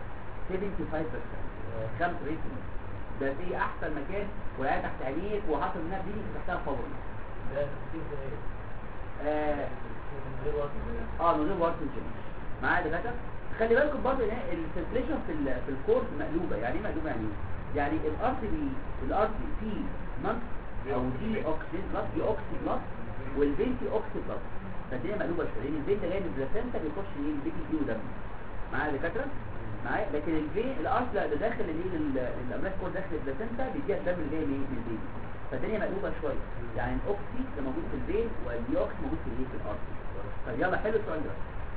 75% خمس ريت ده في احسن مكان وقاعد تحت عينيك وحاطط منها دي تحتها فورا اه اه من غير وارد الجيم معايا دكاتره خلي بالكم برضه ان السنتريشن في ال في الكورس مقلوبه يعني ايه مقلوبه يعني ايه يعني الارض بي الارض فيه نص او دي اوكسجين بلس دي اوكسي بلس والبين فيه اوكسي بلس فالدنيا مقلوبه شويه لان البين ده جاي من البلاسينتا بيخش ايه البيبي فيه ودم معايا يا دكاتره معايا لكن البين الارض لا ده داخل الايه الاملاك كور داخل البلاسينتا بيديها الدم اللي جاي منين من البيبي فالدنيا مقلوبه شويه يعني الاوكسي ده موجود في البين والديوكسي موجود في الايه في الارض طب يلا حلو السؤال ده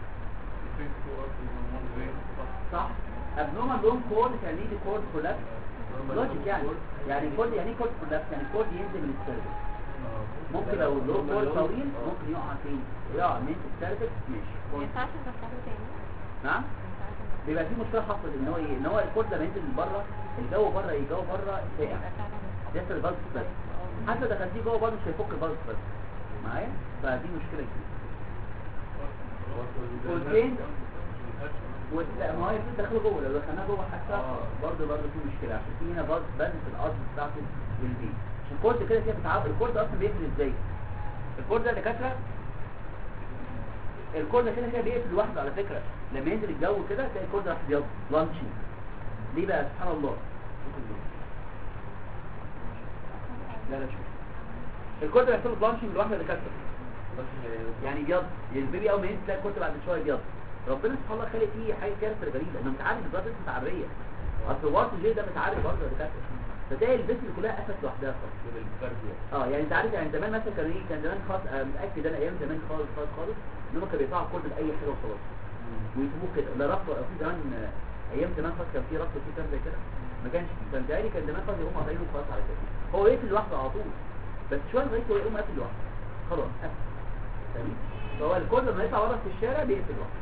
صح abnormal long cord can lead to cord collapse لوجيك يعني يعني كود يعني كود collapse يعني كود ينزل من السيرفس ممكن لو اللو كود طويل ممكن يقع فين يقع من السيرفس ماشي ما ينفعش ندخله تاني نعم ما ينفعش ندخله بيبقى في مشكله حصلت ان هو ايه ان هو الكود لما ينزل من بره الجو بره ايه الجو بره ساقع يبقى فعلا يحصل البلس بس حتى لو دخلتيه جوه برضه مش هيفك البلس بس معايا فدي مشكله كبيره والفين وت- لا ما هو يكون داخله جوه لو دخلناه جوه حتى برضه برضه في مشكله عشان في هنا برضه بند في الارض بتاعته والبيت عشان الكورد كده كده بتعب الكورد اصلا بيقفل ازاي الكورد ده دكاتره الكورد ده كده كده بيقفل لوحده على فكره لما ينزل الجو كده تلاقي الكورد راح بيض لانشي ليه بقى سبحان الله لا لا شوف الكورد بيحصل له بلانشنج لوحده يا دكاتره يعني بيض يعني البيبي اول ما ينزل تلاقي الكورد بعد شويه بيض ربنا سبحان الله خالق فيه حاجه كده غريبه انه متعرف البلاد متعريه اصل الوارد جي ده متعرف برضه يا دكاتره فتلاقي البس كلها قفلت لوحدها خالص اه يعني انت عارف يعني زمان مثلا كان ايه كان زمان خالص آه متاكد انا ايام زمان خالص خالص خالص ان هم كانوا بيقطعوا الكورد باي حاجه وخلاص ويسيبوه كده لا ربط في زمان آه، ايام زمان خالص كان في ربط في كام زي كده ما كانش فيه كان تقريبا كان زمان خالص يقوم قاطعينه خلاص على كده هو يقفل لوحده على طول بس شويه لغايه هو يقوم قافل لوحده خلاص قفل تمام فهو الكورد لما يطلع بره في الشارع بيقفل لوحده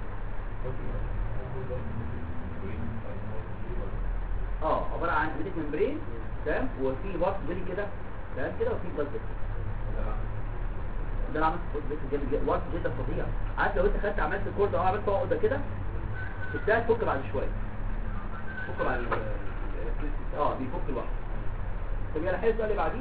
اه عباره عن بيتك ممبرين تمام وفي بارت بيلي كده تمام كده وفي بلاد فيسل ده انا عملت كورد فيسل جامد جدا وارت جدا فظيع عارف لو انت خدت عملت الكورد اه عملت عقده كده تبتدي تفك بعد شويه تفك بعد شويه اه بيفك لوحده طب يلا حلو السؤال اللي بعديه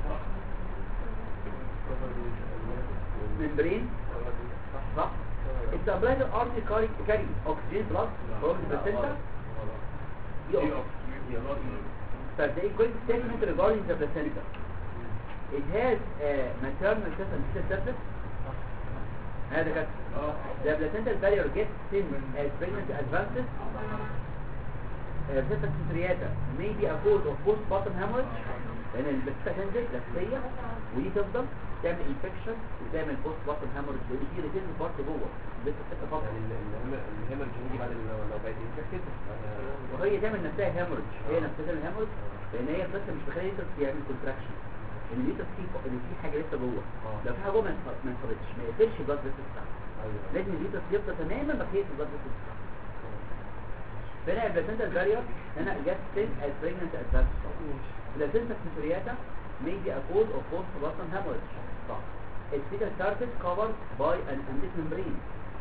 ممبرين صح السبلايتر ارتي كاري كاري اوكسجين بلس فروم ذا placenta يقف فده quick statement regarding the placenta it has a maternal system sepsis هذا كده the placental barrier gets thin as pregnancy advances placenta centriata may be a cause of postpartum hemorrhage لان البلاسنتا تنزل لفيه ودي تفضل تعمل انفكشن وتعمل postpartum hemorrhage لان في ريتين بارت جوه لسه الست بارت يعني الهيمر بيجي بعد لو لو بقت انفكتد وهي تعمل نفسها هيموريج هي نفسها تعمل هيموريج لان هي بس مش مخليه اليوترس يعمل كونتراكشن ان اليوترس فيه ان في حاجه لسه جوه آه. لو في حاجه جوه ما ينف- ما ينفردش ما يقفلش البلاد فيسل بتاعها ايوه لازم اليوترس يفضل تماما بقيه البلاد فيسل بتاعها فهنا البلاسنتا البارير هنا جت سين as pregnant advance البلاسنتا سنترياتا may be a cause of postpartum hemorrhage صح Its fetal surface covered by an amniotic membrane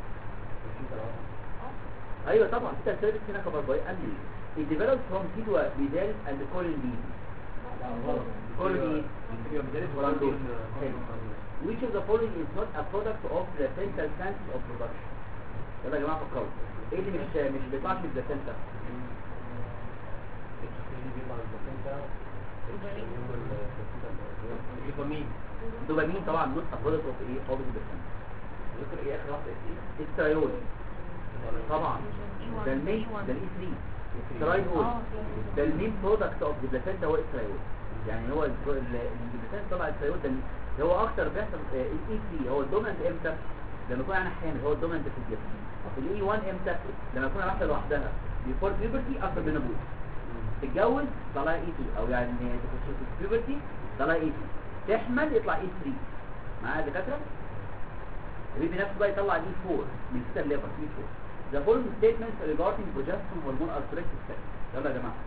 ايوه طبعا fetal surface هنا covered by amniotic It develops from tidua bidalis and colon B colon E Which of the following is not a product of placental sense of production يلا يا جماعه فكروا ايه اللي مش مش بيطلعش من البلاسنتا الدوبامين الدوبامين طبعا not a product of ايه of the placenta ذكر ايه اخر واحده ايه السترايول طبعا ده المين ده الاي 3 السترايول ده المين برودكت اوف ذا بلاسنتا هو السترايول يعني هو البلاسنتا طبعا السترايول ده ده هو اكتر بيحصل الاي 3 هو الدومينانت امتى لما يكون انا حامل هو الدومينانت في الجسم الاي 1 امتى لما يكون واحده لوحدها بيفور بيوبرتي افتر بينابوز تتجوز طلع اي 2 او يعني تخش في بيوبرتي طلع اي 2 تحمل يطلع اي 3 معايا يا دكاتره البيبي نفسه بقى يطلع اي 4 من ستة الليفر اي 4 The following statements regarding progesterone hormone are correct steps. يلا يا جماعه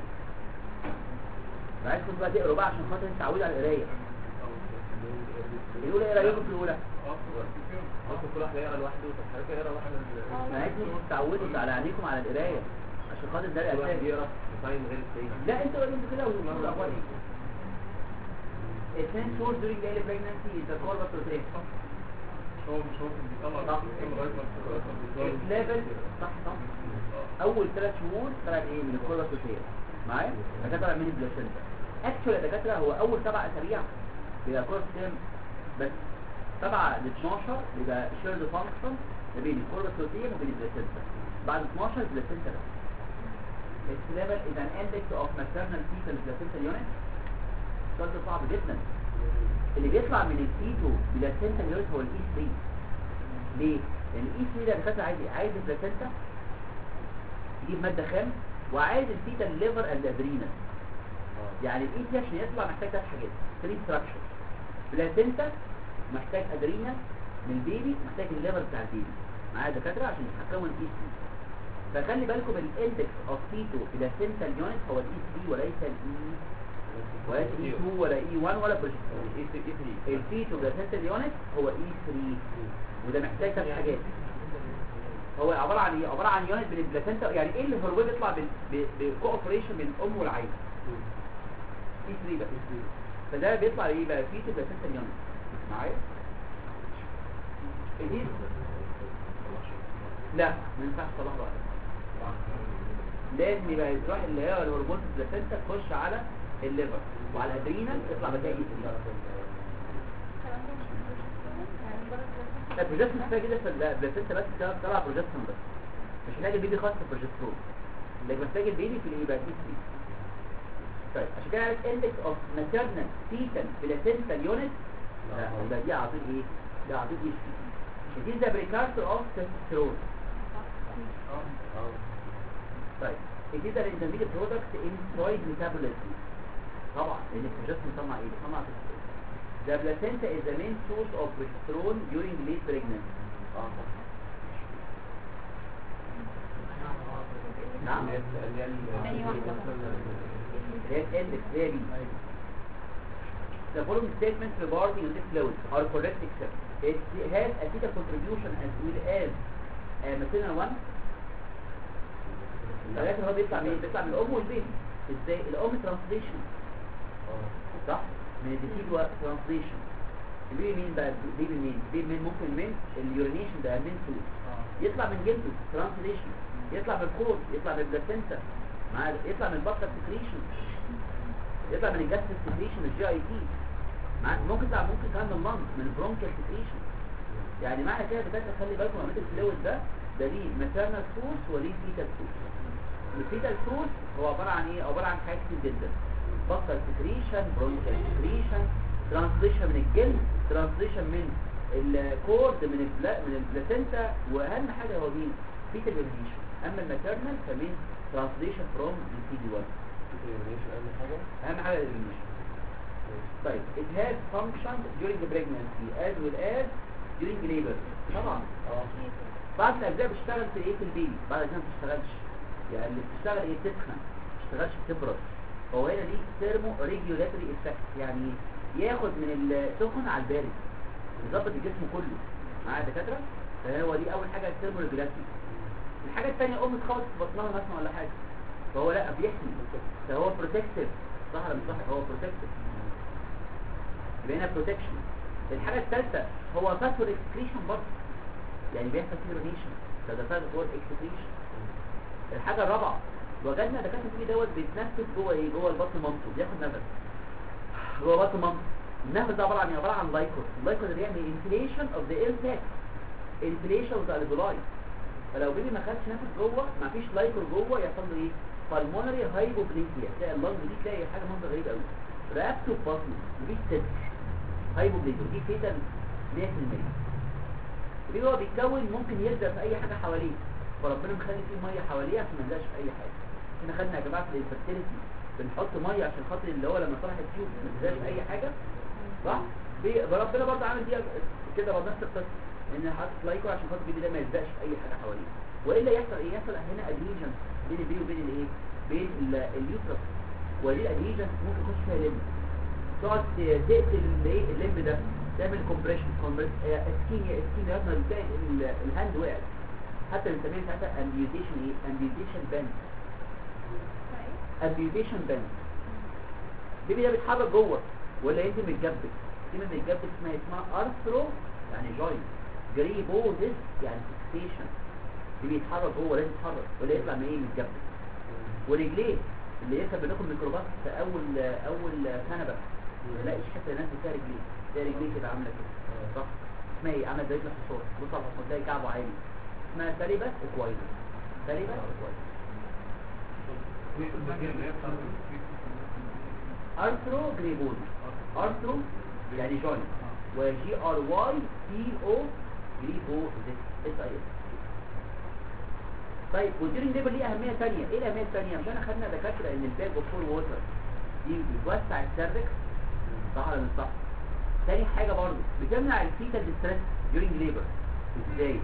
عايزكم بقى تقروا بقى عشان خاطر تتعودوا على القرايه الاولى ايه رايكم في الاولى ممكن كل واحد يقرا لوحده طب حضرتك اقرا واحده انا عايزكم تتعودوا على عينيكم على القرايه عشان خاطر ده كل واحد الاساس يقرا ديزاين غير التاني لا انتوا انتوا كده وتقولوا الاخبار ايه اثنين شهور during daily pregnancy is the call of protein هو مش هو كان بيطلع صح. بيطلع لغايه ما الكرات ليفل صح صح اول ثلاث شهور طلع ايه من الكوره السوسيه معايا بعد طلع من البلاسنتا اكشوال يا دكاتره هو اول سبع اسابيع بيبقى كوره سوسيه بس سبعة ل 12 بيبقى شيرد فانكشن ما بين الكوره السوسيه وما بين البلاسنتا بعد 12 البلاسنتا بس its level is an index of maternal fetal placental unit السؤال ده صعب جدا اللي بيطلع من الفيتو بلاسنتا يونت هو الاي 3 ليه؟ لان الاي 3 ده الدكاتره عايز ايه؟ عايز البلاسنتا يجيب ماده خام وعايز الفيتا الليفر اند ادرينال يعني الاي 3 عشان يطلع محتاج ثلاث حاجات 3 ستراكشر بلاسنتا محتاج ادرينال من البيبي محتاج الليفر بتاع البيبي معايا دكاتره عشان يتحكموا الاي 3 فخلي بالكم الاندكس اوف فيتو بلاسنتال يونت هو الاي 3 وليس الاي ولا اي 2 ولا اي 1 ولا بروجسترون ايه ايه ايه الفيتو بلاسنتال يونت هو اي 3 وده محتاج ثلاث حاجات هو عباره عن ايه عباره عن يونت بين البلاسنتا يعني ايه الهرمون بيطلع بالكوبريشن بين الام والعين اي 3 بس فده بيطلع ايه بقى فيتو بلاسنتال يونت معايا دي لا ما ينفعش تطلع بقى لازم يبقى تروح اللي هي الهرمون في البلاسنتا تخش على الليفر وعلى الادرينال يطلع بتاعي اي 3 البروجسترون كفايه كده في البلاسنتا بس كده طلع بروجسترون بس مش محتاج البيبي خاص بالبروجسترون لكن محتاج البيبي في الايه بقى في 3 طيب عشان كده عارف اندكس اوف ماتيرنال فيتال بلاسنتال يونت لا يبقى دي اعطيك ايه ده اعطيك ايه دي ده بريكارسر اوف تستوستيرون طيب it is an intermediate product in steroid metabolism طبعا لان البروجسترون بيصنع ايه بيصنع تستوستيرون The placenta is the main source of progesterone during late pregnancy. نعم اللي هي تاني واحدة. هي الاندكس هي دي The following statements regarding this fluid are correct except it has a fetal contribution as well as a maternal one ولكن هو بيطلع من بيطلع من الام والبيبي ازاي الام ترانسليشن صح من الديسيدوا ترانسليشن البيبي مين بقى البيبي مين البيبي مين ممكن من اليورينيشن ده مين فلوس يطلع من جلده ترانسليشن يطلع من الكود يطلع من البلاسنتا معاه يطلع من البطه سكريشن يطلع من الجاستس سكريشن الجي اي تي معاه ممكن يطلع ممكن كمان من اللنج من البرونكيال سكريشن يعني معنى كده بتاعت خلي بالكم عمليه الفلويد ده ده ليه ماتيرنال سورس وليه فيتال سورس الفيتال سورس هو عباره عن ايه عباره عن حاجات كتير جدا بطل سكريشن برونكيال سكريشن ترانسليشن من الجلد ترانسليشن من الكورد من البلا من البلاسنتا واهم حاجه هو مين فيتال يورينيشن اما الماتيرنال فمن ترانسليشن فروم السي دي 1 اهم حاجه اليورينيشن طيب it has functioned during the pregnancy as well as during labor طبعا بعض الاجزاء بتشتغل في ايه في البيبي بعض الاجزاء ما بتشتغلش يعني اللي بتشتغل ايه تسخن ما بتشتغلش بتبرد هو هنا دي ثيرمو ريجولاتوري افكت يعني ياخد من السخن على البارد يظبط الجسم كله معايا يا دكاتره فهو دي اول حاجه الثيرمو ريجولاتوري الحاجه الثانيه ام تخبط في بطنها مثلا ولا حاجه فهو لا بيحمي فهو بروتكتيف صح ولا مش صح هو بروتكتيف يبقى هنا بروتكشن الحاجه الثالثه هو فاسفور اكسكريشن برضه يعني بيحصل سيرونيشن ده فاسفور اكسكريشن الحاجه الرابعه وجدنا دكاتره فيه دوت بيتنفس جوه ايه جوه البطن مامته بياخد نفس جوه بطن مامته النفس ده عباره عن إيه؟ عباره عن لايكور اللايكور ده بيعمل انفليشن اوف ذا اير ساك انفليشن اوف ذا الفيولاي فلو بيبي ما خدش نفس جوه ما فيش لايكور جوه يحصل له ايه بالمونري هايبوبليزيا تلاقي اللنج دي تلاقي حاجه منظر غريب قوي رقبته في بطنه مفيش صدر هايبوبليزيا دي فيتال 100% ليه هو بيتكون ممكن يلزق في اي حاجه حواليه فربنا مخلي فيه ميه حواليه عشان ما يلزقش في اي حاجه احنا خدنا يا جماعه في الانفرتيليتي بنحط ميه عشان خاطر اللي هو لما طلع التيوب ما يلزقش في اي حاجه صح بي- ربنا برضه عامل دي كده برضه نفس القصه ان حاطط لايكو عشان خاطر البيبي ده ما يلزقش في اي حاجه حواليه والا يحصل ايه يحصل هنا ادهيجن بين البيبي وبين الايه بين ال- اليوترس ودي الادهيجن ممكن يخش فيها لم تقعد ت- تقتل الايه اللم ده تعمل كومبريشن اسكيميا اسكيميا لغايه ما تلاقي ال- الهاند وقعت حتى بنسميها ساعتها امبيوتيشن ايه امبيوتيشن باند امبيوتيشن باند البيبي ده بيتحرك جوه ولا ينزل متجبس كلمه متجبس اسمها اسمها ارثرو يعني جوين جريبوزيس يعني فيكسيشن اللي بيتحرك جوه لازم يتحرك ولا يطلع من ايه متجبس ورجليه اللي يركب بناخد ميكروباص في اول اول كنبه ما تلاقيش حتى ناس فيها رجليه تلاقي رجليه كده عامله كده صح اسمها ايه عامله زي الحصان بص على الحصان تلاقي كعبه عالي اسمها ساليبس اكواينا ساليبس اكواينا ارثرو جريبوزي ارثرو يعني جوين وجي ار واي سي او جريبوزي اس اي اس طيب والديرنج ليبر ليه اهميه ثانيه ايه الاهميه الثانيه مش احنا خدنا دكاتره ان الباك اوف فور ووتر دي بتوسع السيرفكس صح ولا مش صح تاني حاجه برضه بتمنع الفيتال ستريس ديورنج ليبر ازاي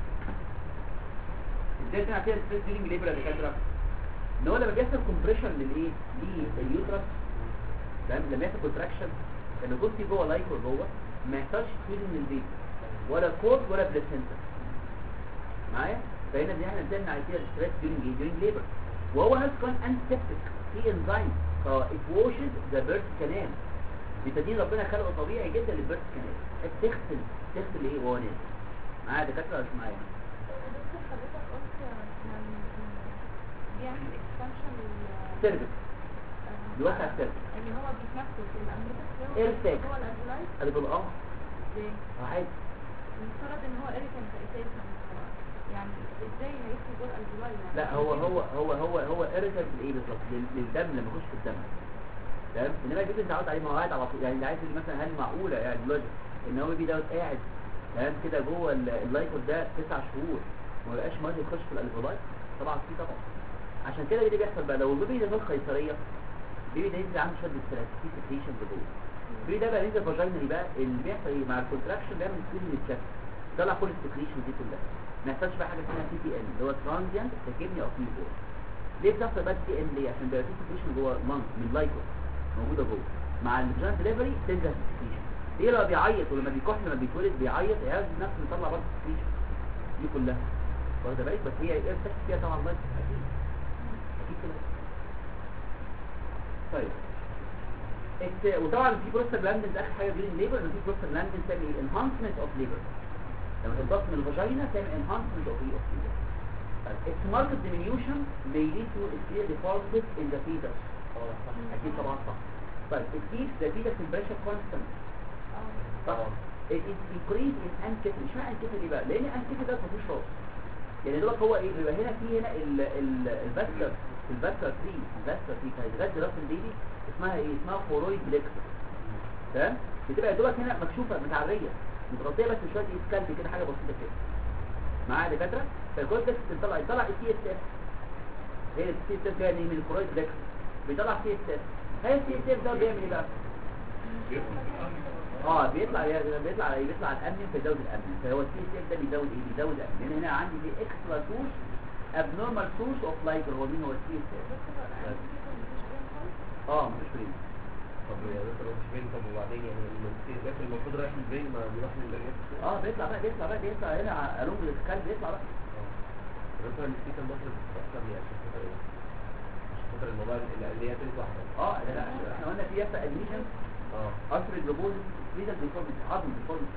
ازاي بتمنع فيها ستريس ديورنج ليبر يا دكاتره ان هو لما بيحصل كومبريشن للايه لليوترس تمام لما يحصل كونتراكشن لما يكون في جوه لايكور جوه ما يحصلش سكويز من البيت ولا كورد ولا بلاسنتا معايا فهنا دي احنا بنمنع فيها الستريس ديورنج ايه ديورنج ليبر وهو نفسه كان انتسبتيك في انزيم فايت واشز ذا بيرث كانال بتدين ربنا خلقه طبيعي جدا للبيرث كانال تغسل تغسل ايه وهو نازل معايا دكاتره ولا مش معايا دكتور حضرتك قلت يعني بيعمل اكسبانشن سيرفكس بيوسع السيرفكس اللي هو بيتنفس الامريكا إرتاك. هو الادلايت اللي بالاه ازاي عادي المفترض ان هو اريتنت اساسا يعني ازاي هيدخل جوه الادلايت يعني لا هو هو هو هو هو اريتنت لايه بالظبط لل- للدم لما يخش في الدم تمام انما البيبي انت عاوز عليه ما هو قاعد على طول يعني اللي عايز يقول مثلا هل معقوله يعني لوجيك ان هو البيبي دوت قاعد تمام كده جوه ال- اللايكول ده تسع شهور وما بقاش ميه يخش في الالفولايت طبعا في طبعا عشان كده ايه اللي بيحصل بقى لو البيبي ده قيصريه البيبي ده ينزل عنده شد ستريس في سكريشن جوه البيبي ده بقى ينزل فاجينالي بقى اللي بيحصل ايه مع الكونتراكشن بيعمل سكرين من الشكل طلع كل السكريشن دي كلها ما يحصلش بقى حاجه اسمها سي تي ان اللي هو ترانزيانت تكيبني او فيبور ليه بتحصل بقى سي ان ليه عشان بيبقى في سكريشن جوه لانج من لايكو موجوده جوه مع الجان ديليفري تنزل سكريشن ليه لما بيعيط ولما بيكح لما بيتولد بيعيط يعرف نفسه يطلع برضه سكريشن دي كلها واخده بالك بس هي ايه بتحكي فيها طبعا لايك اكيد اكيد كده طيب الت- وطبعا في بروستاجلاندين ده اخر حاجه بين الليبر ان في بروستاجلاندين تعمل انهانسمنت اوف ليبر لما تضغط من الفاجينا تعمل انهانسمنت اوف اوف ليبر its marked diminution may lead to a clear deformity in the fetus اكيد طبعا صح طيب it keeps the fetus temperature constant صح it is increased in ankefal مش معنى ankefal ايه بقى لان ankefal ده مفيش راس يعني دوت هو ايه بيبقى هنا في هنا ال ال الباسكر الباسكر 3 الباسكر 3 كانت غد راس البيبي اسمها ايه اسمها فورويد بليكسر تمام بتبقى يا دوبك هنا مكشوفه متعريه متغطيه بس بشويه ايه سكالب كده حاجه بسيطه كده معايا يا دكاتره فالكويد بليكسر بتطلع يطلع السي اس اف هي السي اس اف جايه منين؟ من الكورويد بليكسر بيطلع سي اس اف هي السي اس اف ده بيعمل ايه بقى؟ اه بيطلع بيطلع بيطلع الامن فيزود الامن فهو السي اس اف ده بيزود ايه بيزود الامن لان هنا عندي دي اكسترا سورس abnormal source of light هو مين هو السي اس اف اه مش فريم طب يا دكتور مش فين طب وبعدين يعني السي- ده المفروض رايح للبين ما بيروح للرياض اه بيطلع بقى بيطلع بقى بيطلع هنا الونج السكال بيطلع بقى دكتور السيكا المصري بتتأثر يعني عشان خاطر ايه؟ عشان خاطر الموضوع اللي اللي هي تلت واحدة اه لا لا احنا قلنا في يافا ادميشن اه اثر الجلوبوز فريدم ديفورميتي عظم ديفورميتي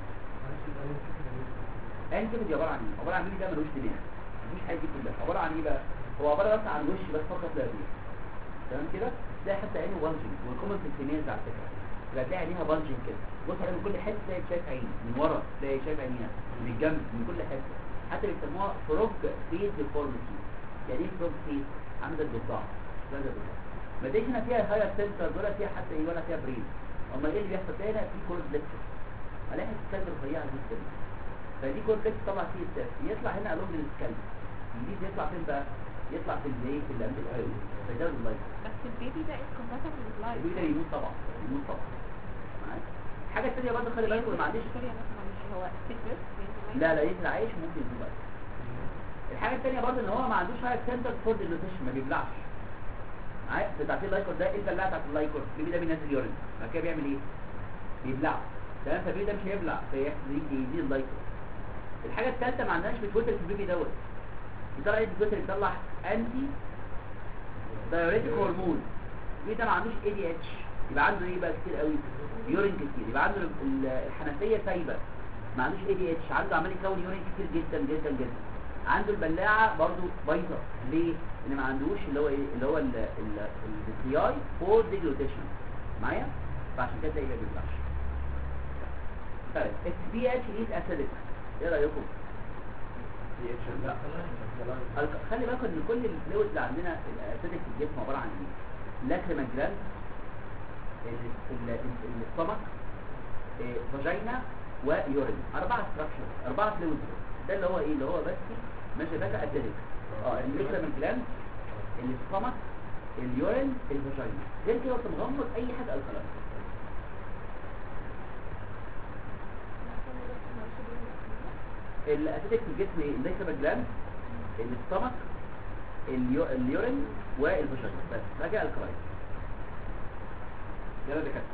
انكبد عباره عن ايه؟ عباره عن مين ده ملوش دماغ مفيش حاجه دي كلها عباره عن ايه بقى؟ هو عباره بس عن وش بس فقط لا غير تمام كده؟ تلاقي حتى عينه بانجنج والكومن في الفيميلز على فكره تبقى تلاقي عينيها بانجنج كده بص على من كل حته تلاقي شايف عين من ورا تلاقي شايف عينيها من الجنب من كل حته حتى بيسموها فروج فيز ديفورميتي يعني ايه فروج فيز؟ عامله الضفدع زي الضفدع ما ديش هنا فيها هاير سنتر ولا فيها حتى ايه ولا فيها برين اما ايه اللي بيحصل تلاقي هنا في كورد ليكتر الاقي السكالب رفيعه جدا فدي كورد ليكتر طبعا فيه السيرف يطلع هنا الونج السكالب الجديد يطلع فين بقى يطلع في الايه في الامد الايوي فيزود اللايف بس البيبي ده is compatible with life البيبي ده يموت طبعا يموت طبعا معاك الحاجه الثانيه برضه خلي بالكم ما عنديش سوري بس معلش هو سيكريت لا لا يطلع عايش ممكن يموت بقى الحاجه الثانيه برضه ان هو ما عندوش حاجه سنتر فور ديلوتيشن ما بيبلعش معايا بتاعت اللايكور ده ايه البلاعه بتاعت اللايكور البيبي ده بينزل يورين بعد كده بيعمل ايه بيبلع تمام فالبيبي ده مش هيبلع فيحصل يزيد اللايكور الحاجه الثالثه ما عندناش بتوتر في البيبي دوت بيطلع ايه البتوتر بيطلع انتي دايوريتيك هرمون البيبي ده ما عندوش اي دي اتش يبقى عنده ايه بقى كتير قوي يورين كتير يبقى عنده ال- الحنفيه سايبه ما عندوش اي دي اتش عنده عمال يكون يورين كتير جدا جدا جدا عنده البلاعه برضو بايظه ليه ان ما عندوش اللي هو ايه اللي هو السي اي فور ديجلوتيشن معايا فعشان كده تلاقيه ما بيطلعش طيب البي اتش از اسيدك ايه رايكم دي اتش لا الك- خلي بالكم ان كل الفلويد اللي عندنا الاسيدك في الجسم عباره عن ايه لاكريمال جلاند السtomach فاجينا ويورين اربعه ستراكشر اربعه فلويد ده اللي هو ايه اللي هو بس ماشي بقى اسيدك اه اللاكريمال جلاند السtomach اليورين الفاجينا غير كده انت مغمض اي حاجه الكلام الاسيدك في الجسم ايه اللاكريمال جلاند الستمك اليو... اليورين والفاجينا بس ده كده الكلاين يلا ده كده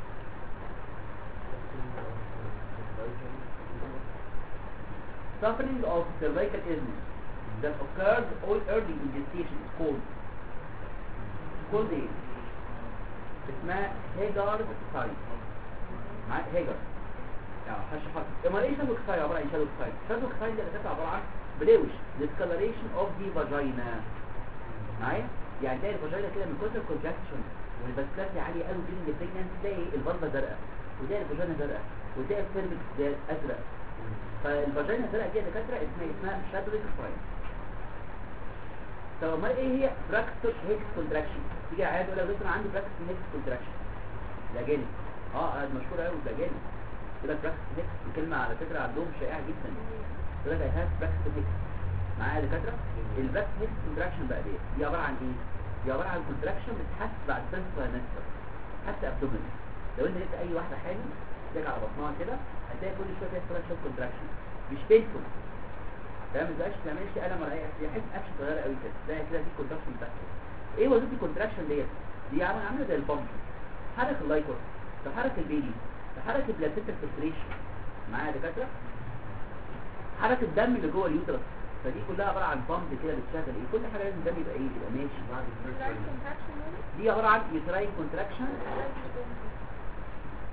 suffering of cervical illness that occurs all early in gestation is called called ايه اسمها هيجارد ساين معاك هيجارد يعني هشرح لك امال ايه شادو ساين عباره عن ايه شادو ساين شادو ساين ده اساسا عباره عن بلوش discoloration of the vagina معايا يعني تلاقي الفاجينا كده من كتر الكونجكشن والبسكلاتي عاليه قوي بين البريجننت تلاقي البلبه زرقاء وتلاقي الفاجينا زرقاء وتلاقي السيرفكس ده ازرق فالفاجينا زرقاء دي يا دكاتره اسمها اسمها شادويك ساين طب امال ايه هي براكتس هيكس كونتراكشن تيجي عيال تقول لك دكتور انا عندي براكتس هيكس كونتراكشن ده جانب اه آه، مشهور قوي ده جانب يقول لك براكتس هيكس دي كلمه على فكره عندهم شائعه جدا يقول لك اي هاف براكتس هيكس معايا يا دكاتره البراكتس هيكس كونتراكشن بقى دي دي عباره عن ايه دي عباره عن كونتراكشن بتحس بعد سنس ترايمستر حتى ابدومين لو انت لقيت اي واحده حامل تيجي على بطنها كده هتلاقي كل شويه فيها شويه شويه كونتراكشن مش بينفول ده ما بقاش تعملش قلم ولا اي حاجه يحس اكشن صغيره قوي كده تلاقي كده في كونتراكشن بتاعته ايه وظيفه الكونتراكشن ديت دي عامله عامله زي البامب تحرك اللايكور تحرك البيبي تحرك البلاسيتا فلتريشن معايا يا دكاتره حركه الدم اللي جوه اليوترس فدي كلها عباره عن بامب كده بتشغل ايه كل حاجه لازم الدم يبقى ايه يبقى ماشي بعد الفيرست دي عباره عن يوتراين كونتراكشن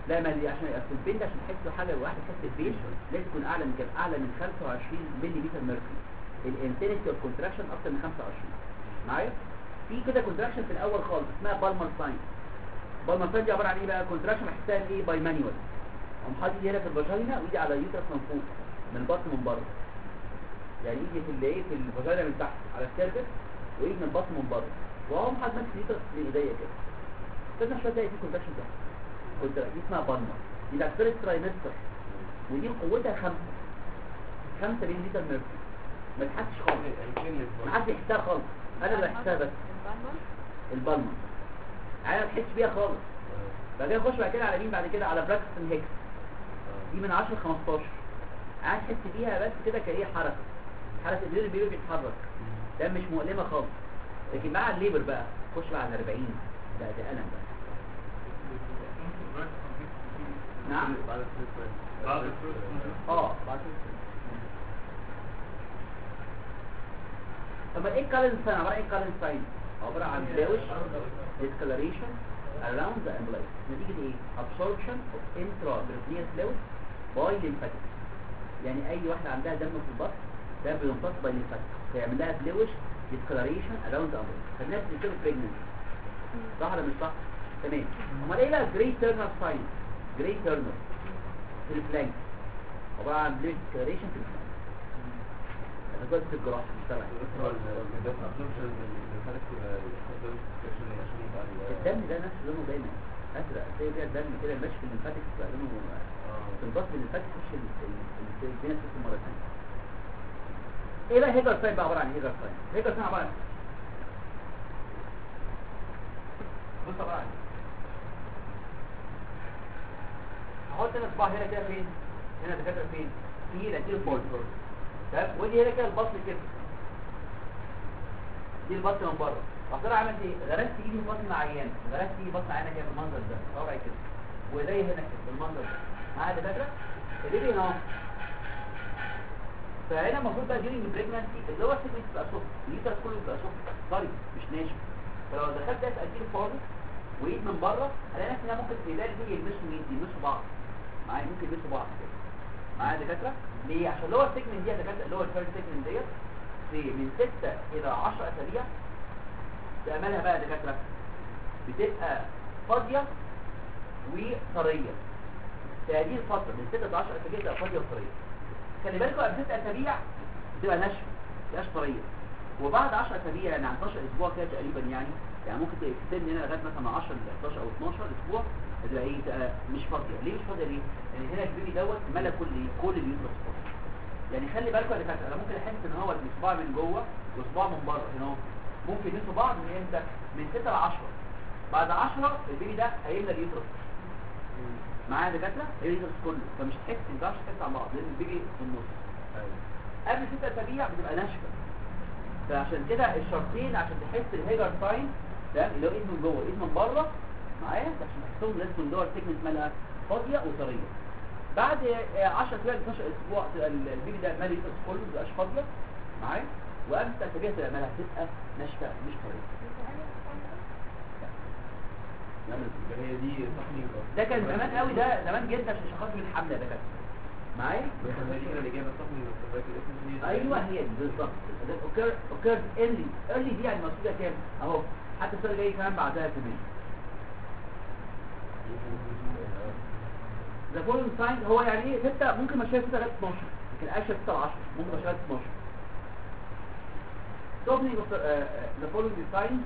لا ما دي عشان اصل البين ده عشان تحس حاجه واحد يحس البين لازم يكون اعلى من كام اعلى من 25 ملي متر ميركوري الانتنسيتي اوف كونتراكشن اكتر من 25 معايا في كده كونتراكشن في الاول خالص اسمها بالمر ساين بالمر ساين دي عباره عن ايه بقى كونتراكشن بحسها ايه باي مانيوال اقوم حاطط ايدي هنا في الفاجينا وايدي على اليوترس من فوق من البطن من بره يعني ايدي في الايه في الفاجينا من تحت على السيرفس وايد من البطن من بره واقوم حاطط ماسك اليوترس في ايديا كده تسمع شويه تلاقي في كونتراكشن ده كونتراكشن دي اسمها بالمر دي ده فيرست ترايمستر ودي قوتها خمسة خمسة ملي لتر ميركوري ما تحسش خالص ما حدش يحسها خالص انا اللي احسها بس البالمر انا ما تحسش بيها خالص بعد كده نخش بعد كده على مين بعد كده على براكستون هيكس دي من 10 ل 15 قاعد تحس بيها بس كده كايه حركه حركه الليل البيبي بيتحرك ده مش مؤلمه خالص لكن مع الليبر بقى خش بقى على 40 ده ده الم بقى نعم بعد الفيرست بعد الفيرست اه بعد كده. طب ايه الكالن ساين عباره عن ايه الكالن ساين عباره عن بلاوش discoloration around the embolus نتيجه ايه absorption of intraperitoneal fluid by lymphatic يعني اي واحده عندها دم في البطن ده بيمتص by lymphatic فيعمل لها بلاوش discoloration around the embolus فالناس بتشوف pregnancy صح ولا مش صح تمام امال ايه بقى جري تيرنر ساين جري تيرنر في الفلانك عباره عن بلاوش discoloration في الفلانك انا كنت في الجراحه مش تبعي الدم ده نفس لونه دايما ازرق زي كده الدم كده ماشي في الليمفاتيك بقى لونه تنضاف بالليمفاتيك تخش الدنيا تخش مره ثانيه ايه بقى هيجر ساين بقى عباره عن هيجر ساين هيجر ساين عباره عن بص عباره عن هحط انا صباع هنا كده فين هنا دكاتره فين في الانتيرو فولد تمام ودي هنا كده البطن كده دي البطن من بره رحت انا عملت ايه غرست ايدي في بطن عيان غرست ايدي في بطن عيان كده بالمنظر ده صوابعي كده وايدي هنا كده بالمنظر ده معايا دكاتره ايدي هنا اهو فهنا المفروض بقى ديورنج البريجنانسي اللي هو السيجمنت بيبقى سخن الليتر كله بيبقى سخن طري مش ناشف فلو دخلت ده اديله فاضي وايد من بره الاقي نفسي انها ممكن تلاقي دي يلمسوا مين يلمسوا بعض معايا ممكن يلمسوا بعض كده معايا دكاتره ليه عشان اللي هو السيجمنت دي يا دكاتره اللي هو الفيرست سيجمنت ديت في من 6 الى 10 اسابيع بأمالها بقى يا دكاترة بتبقى فاضية وطرية في هذه الفترة من 6 ل 10 أسابيع تبقى فاضية وطرية خلي بالكم قبل 6 أسابيع بتبقى ناشفة ما تبقاش طرية وبعد 10 أسابيع يعني عن 12 أسبوع كده تقريبا يعني يعني ممكن تستنى هنا لغاية مثلا 10 ل 11 أو 12 أسبوع تبقى إيه تبقى مش فاضية ليه مش فاضية ليه؟ لأن هنا البيبي دوت ملا كل إيه؟ كل اليوترس فاضي يعني خلي بالكم يا دكاترة أنا ممكن أحس إن هو الصباع من جوه وصباع من بره هنا اهو ممكن يلمسوا بعض من امتى من 6 ل 10 بعد 10 البيبي ده هيملى اليوترس معايا يا دكاتره هيملى اليوترس كله فمش تحس ما تعرفش تحس على بعض لان البيبي في النص قبل 6 اسابيع بتبقى ناشفه فعشان كده الشرطين عشان تحس الهيجر ساين تمام اللي هو ايد من جوه ايد من بره معايا عشان تحسهم لازم من جوه السيجمنت مالها فاضيه وطريه بعد 10 اسابيع 12 اسبوع تبقى البيبي ده مالي اليوترس كله ما بيبقاش فاضيه معايا وقبل اسابيع تبقى مالها تبقى ناشفه مش طريه هي دي صحني ده كان زمان قوي ده زمان جدا عشان شخص من الحمله ده كان معايا هي الإجابة صحني وصفات الاسم ايوه هي دي بالظبط ده اوكر اوكر ايرلي ايرلي دي يعني مقصوده كام اهو حتى السؤال جاي كمان بعدها كمان ذا فولن ساين هو يعني ايه 6 ممكن مشاهد 6 لغايه 12 لكن اشهر 6 ل 10 ممكن مشاهد 12 Opening of the, uh, the following signs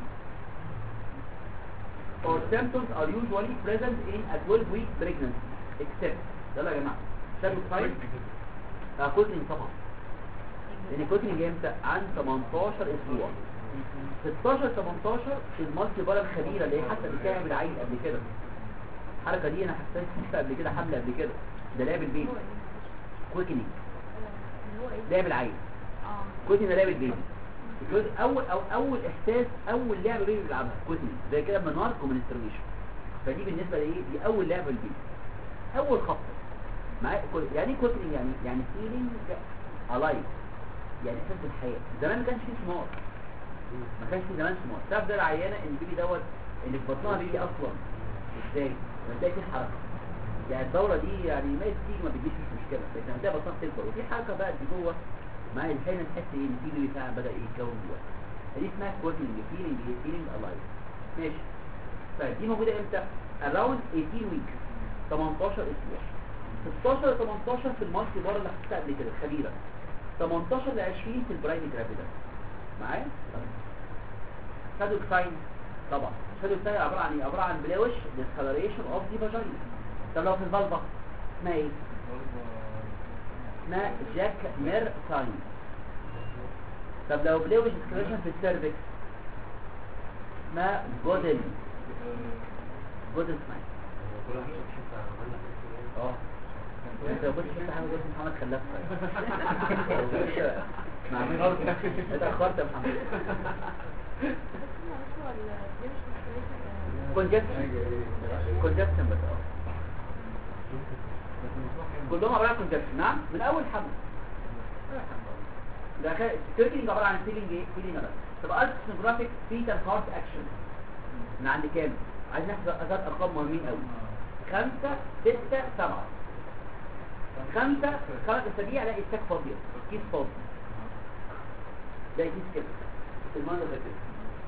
or symptoms are usually present in a 12 week pregnancy except يلا يا جماعه شادو ساين كوتنج طبعا لان كوتنج امتى عن 18 اسبوع 16 18 في المالتي بارا الخبيره اللي هي حتى بتعمل بالعين قبل كده الحركه دي انا حسيت حتى قبل كده حمله قبل كده ده لعب البيبي كوتنج لعب العين كوتنج ده لعب البيبي الكوتنج اول او اول احساس اول لعبه بيبي بيلعبها كوتنج زي كده منار كومنستريشن فدي بالنسبه لايه دي اول لعبه البيبي اول خطه معايا يعني كوتنج يعني يعني فيلينج الايف يعني احساس بالحياه زمان ما كانش فيه سمار ما كانش فيه زمان سمار تعرف ده العيانه ان البيبي دوت اللي في بطنها بيجي اصلا ازاي لما تلاقي فيه حركه يعني الدوره دي يعني ما تيجي ما بتجيش مش مشكله لكن هتلاقي بطنك تكبر وفي حركه بقى دي جوه مع الحين تحس ايه ان في بيبي فعلا بدا يتكون جوه دي اسمها كوتنج فيلينج فيلينج الايف ماشي طيب دي موجوده امتى؟ اراوند 18 ويك 18 اسبوع 16 ل 18 في المالتي بار اللي حطيتها قبل كده خبيره 18 ل 20 في البرايم جرافيدا معايا؟ خدوا ساين طبعا خدوا ساين عباره عن ايه؟ عباره عن بلاوش ديسكالريشن اوف دي فاجينا طب لو في الفالفا اسمها ايه؟ اسمها جاك مير ساين طب لو بلاوش ديسكالريشن في السيرفكس اسمها جودل جودل ساين كل واحد شاف عملنا كده اه انت لو كنت شفت حاجه قلت محمد خلاف مع مين اتاخرت يا محمد كونجكشن كونجكشن بس اه كلهم عباره عن كونجكشن نعم من اول حمل ده كده التركينج عباره عن فيلينج ايه فيلينج بس طب السنوجرافيك فيتال هارت اكشن من عند كام عايز نحفظ ثلاث ارقام مهمين قوي خمسة ستة سبعة خمسة خمس اسابيع الاقي الساك فاضية كيس فاضي ده كيس كده في المنظر ده كده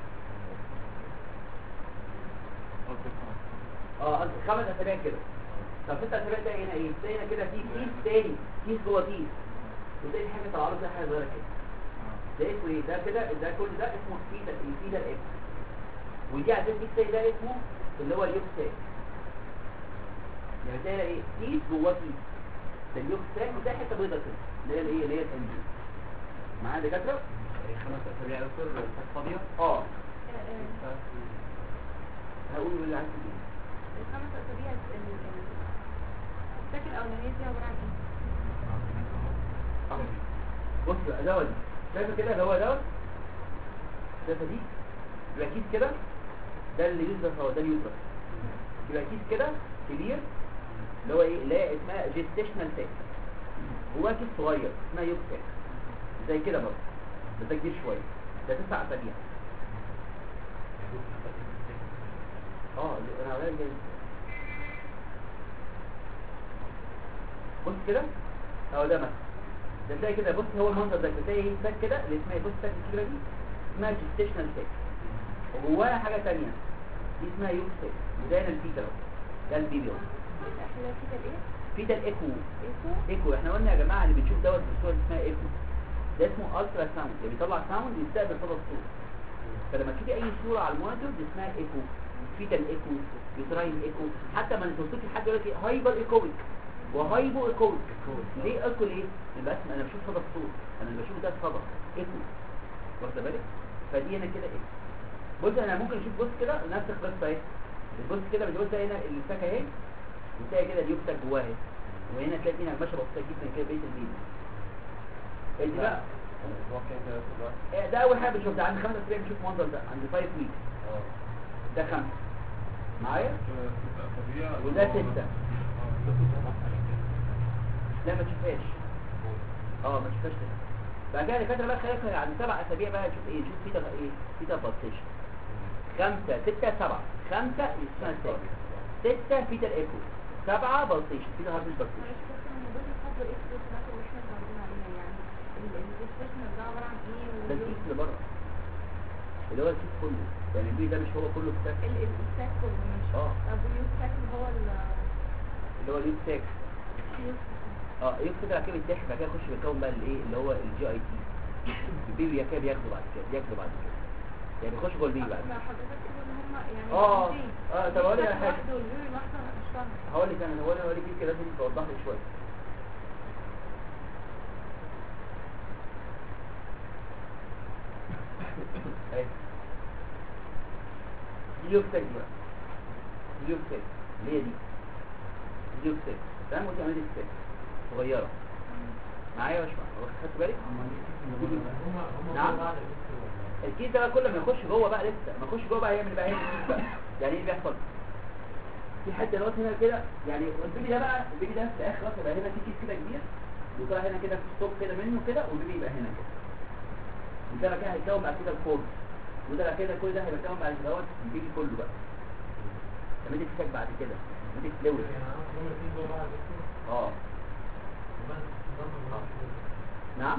اه قصدي خمس اسابيع كده طب ست اسابيع ده هنا ايه تلاقي هنا كده في كيس تاني كيس جوه كيس وتلاقي حاجه طالعه له زي حاجه صغيره كده ده اسمه ايه ده كده ده كل ده اسمه فيدا الفيدا اكس ودي عشان كيس تاني ده اسمه اللي هو اليوكساك يعني تلاقي ايه كيس جوه كيس ده اليوكساك وده حته بيضه كده اللي هي الايه اللي هي الانجل معايا دكاتره خمس اسابيع يا دكتور كانت فاضيه اه هقول اللي عايز تقوله الخمس اسابيع السكن الاولانيه دي عباره عن ايه؟ بص بقى دوت شايفه كده اللي هو دوت شايفه دي يبقى كيس كده ده اللي يوزر هو ده اليوزر يبقى كيس كده كبير اللي هو ايه اللي هي اسمها جيستيشنال ساك جواه كيس صغير اسمها يوك ساك زي كده برضه بس ده كبير شويه ده تسع اسابيع اه انا عمال جاي بص كده اهو ده مثلا ده تلاقي كده بص هو المنظر ده تلاقي ساك كده اللي اسمها بص ساك الكبيره دي اسمها جيستيشنال ساك وجواها حاجه ثانيه دي اسمها يوك ساك وده هنا الفيتا اهو ده البيبي اهو احنا كده ايه؟ فيتا الايكو ايكو ايكو احنا قلنا يا جماعه اللي بنشوف دوت بالصوره دي اسمها ايكو ده اسمه الترا ساوند اللي بيطلع ساوند يستقبل صدى الصوت فلما تيجي اي صوره على المونيتور دي اسمها ايكو فيتا الايكو يوتراين ايكو حتى ما توصفش حد يقول لك إيه؟ هايبر ايكويك وهايبو ايكويك ليه ايكو ليه؟ انا بس انا بشوف صدى الصوت انا اللي بشوف ده صدى ايكو واخد بالك فدي هنا كده ايه بص انا ممكن اشوف بص كده نفس القصه اهي بص كده بتبص هنا الساكه اهي وتلاقي كده اليوكساك جواها اهي وهنا تلاقي هنا ماشيه بسيطه جدا كده بقيه الفيديو انت بقى الاسبوع كام كده كل واحد إيه ده اول حاجه بنشوف ده عند خمسة اسابيع بنشوف المنظر ده عند 5 ويك اه ده خمسة معايا وده ستة لا ما تشوفهاش اه ما تشوفهاش لسه. بعد كده الدكاتره بقى خايفه عند سبع اسابيع بقى تشوف ايه تشوف فيتا ايه فيتا بالسيشن خمسة ستة سبعة خمسة اسمها ساك ستة فيتا الايكو سبعة بالسيشن فيتا هارد بالسيشن معلش بس انا موضوع الحظر ايه في الناس اللي احنا اتعودنا عليها يعني الديسكشن ده عباره عن ايه ده الكيس اللي بره اللي هو الكيس كله يعني البي ده مش هو كله ساك الساك كله ماشي اه طب واليوساك اللي هو ال اللي هو اليوك ساك اه يوك ساك بعد كده بيتسحب بعد كده يخش بيكون بقى الايه اللي هو الجي اي تي البيبي يا كده بياخده بعد كده بياخده بعد كده يعني بيخش جوه البيبي بعد ما حضرتك تقول ان هم يعني اه بنتين. اه طب اقول لك على حاجه واحده والبيبي واحده مش فاهمه هقول لك انا هقول هقول لك كده لازم توضح لي شويه اهي دي يوكسك دي بقى دي يوكسك اللي هي دي دي يوكسك تمام ودي عمليه السك صغيره معايا يا باشمهندس خدت بالك نعم الكيس ده بقى كل ما يخش جوه بقى لسه ما يخش جوه بقى يعمل بقى هنا الكيس بقى يعني ايه بيحصل في حته دلوقتي هنا كده يعني البيبي ده بقى البيبي ده في الاخر خلاص يبقى هنا في كيس كده كبير وطلع هنا كده في ستوب كده منه كده والبيبي يبقى هنا كده وده بقى كده هيتكون بعد كده الفورم وده بقى كده كل ده هيبقى يتكون بعد كده دوت البيبي كله بقى تعمل الكيسات بعد كده مديك فلويد اه نعم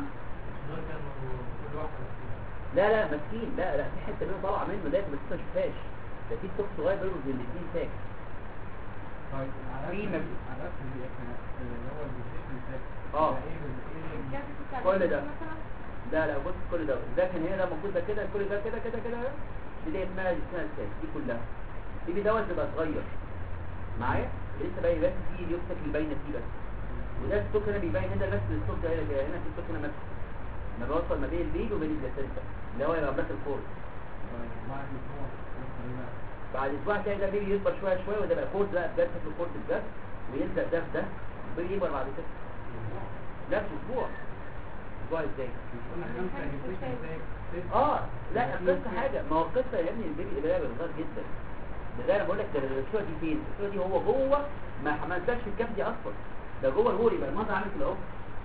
لا لا مسكين لا لا في حته منه طالعه منه ده بس انت ما شفتهاش ده في ستوك صغير بينهم بين الاثنين ساك طيب على في أساس- مب- على أساس اللي إحنا اللي هو البوزيشن ساك اه. إيه بال- إيه كل ده. لا لا بص كل ده ده كان هنا ده المفروض ده كده كل ده كده كده كده دي دي اسمها دي اسمها الساك دي كلها دي دوت بيبقى صغير معايا لسه باين بس في اليوكسك اللي باينه فيه بس وده الستوك هنا بيبين هنا بس الستوك ده هنا كده هنا في الستوك هنا بس ما بوصل ما بين البيج وبين البلاسنتا اللي هو يبقى بلاك الفورد طيب بعد أسبوع يحصل إيه بقى؟ بعد اسبوع تلاقي ده بيبي يكبر شويه شويه وده بقى فورد بقى بجد في الفورد بجد ويلزق ده في ده البيبي يكبر بعد كده لا في اسبوع اسبوع ازاي مش قلنا خمسة البوزيشن ساك ستة اه لا القصه حاجه ما هو القصه يا ابني البيبي ده بيصغر جدا ده ده انا بقول لك ده الصوره دي فين الصوره دي هو جوه ما حملتكش في الكبد دي اصلا ده جوه الهول يبقى المنظر عامل كده اهو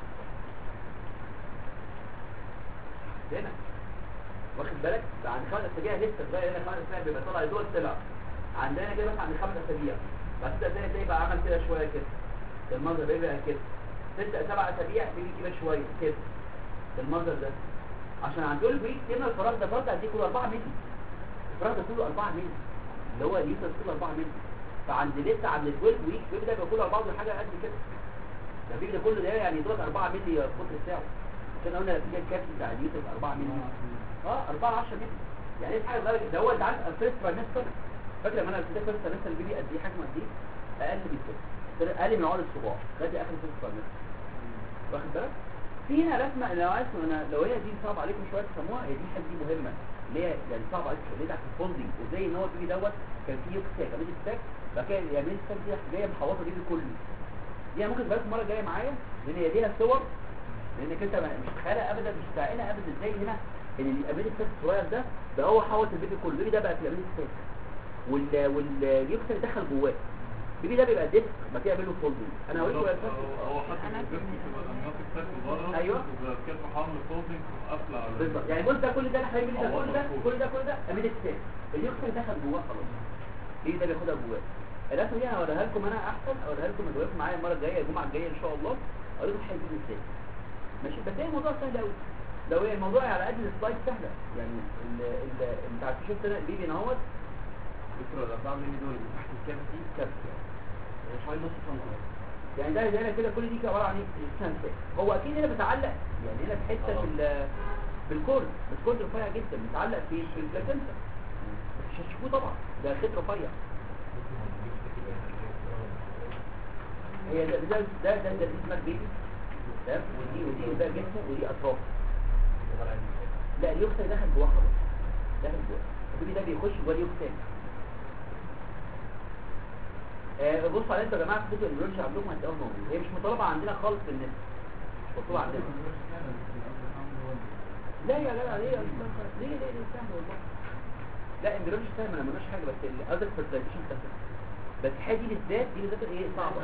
هنا واخد بالك عند خمس اسابيع لسه صغير هنا خمس اسابيع بيبقى طالع دول طلع عندنا كده مثلا عند خمس اسابيع بعد ست اسابيع تلاقي بقى عمل كده شويه كده ده المنظر بيبقى كده ست سبع اسابيع بيجي كده شويه كده بالمنظر ده عشان عند دول ويك هنا الفراغ ده فرد قد ايه كله 4 مللي الفراغ ده كله 4 مللي اللي هو اليوترس كله 4 مللي فعند لسه عند ال 12 ويك بيبقى ده بيبقى كله 4 حاجه قد كده ده بيبقى ده كله ده يعني دول 4 مللي قطر الساعه كده قلنا النتيجه الكافي بتاع اليوترس 4 مللي اه 4 10 مللي يعني ايه حاجه صغيره ده هو انت عارف الفيرست ترايمستر فاكر لما انا ابتديت فيرست ترايمستر البيبي قد ايه حجمه قد ايه اقل من كده اقل من عقل الصباع ده دي اخر فيرست ترايمستر واخد بالك في هنا رسمه لو عايز انا لو هي دي صعب عليكم شويه تفهموها هي دي الحته دي مهمه اللي هي يعني صعب عليكم شويه اللي هي بتاعت الفولدنج ازاي ان هو البيبي دوت كان فيه يوكساك عمليه ستاك بعد كده يعمل ستاك دي راح جايه محوطه البيبي كله دي أنا ممكن تبقى المره الجايه معايا لان هي ليها صور لانك انت ما- مش متخيلها ابدا مش متعقلها ابدا ازاي هنا ان الامريكا ستاك الصغير ده بقى هو حوط البيبي كله البيبي ده بقى في الامريكا ستاك وال واليوكساك دخل جواه البيبي ده بيبقى ديسك بعد كده يعمل له فولدنج انا هوريكم بقى هو حتى الجسم بتبقى الناطق ساكن بره أيوة. وكيف حمل فولدنج قافله على بالظبط يعني بص ده كل ده انا حبيبي ده كل ده كل ده كل ده اميد ستيك اليوكسر دخل جواه خلاص ايه ده بياخدها جواه الرسمه دي انا هوريها لكم انا احسن اوريها لكم لما تبقوا معايا المره الجايه الجمعه الجايه ان شاء الله اوريكم الحاجه دي ازاي ماشي بس هي الموضوع سهل قوي لو هي الموضوع على قد السلايد سهله يعني ال ال انت عارف شفت انا البيبي ان اهوت دكتور الأربعة مللي دول اللي تحت الكبسي كبس مش حوالي نص سنتي يعني ده ده كده كل دي عباره عن ايه سنسك هو اكيد هنا بتعلق يعني هنا في حته في ال- بالكورد بس كورد رفيع جدا متعلق في في البلاسنتا مش هتشوفوه طبعا ده خيط رفيع هي ده ده ده ده, ده دي اسمها بيبي تمام ودي ودي ده جسمه ودي اطراف لا اليوكسا دخل جواه خلاص دخل جواه البيبي ده بيخش جوه اليوكسا آه بصوا على انتوا يا جماعه في كتب البيولوجي عندكم هتلاقوها موجوده هي مش مطالبه عندنا خالص في النت مش مطلوبه عندنا لا يا جدع ليه ليه ليه ليه سهل والله لا امبريولوجي سهل ما نعملناش حاجه بس الاذر فيرتيلايزيشن سهل بس الحاجه دي بالذات دي بالذات ايه صعبه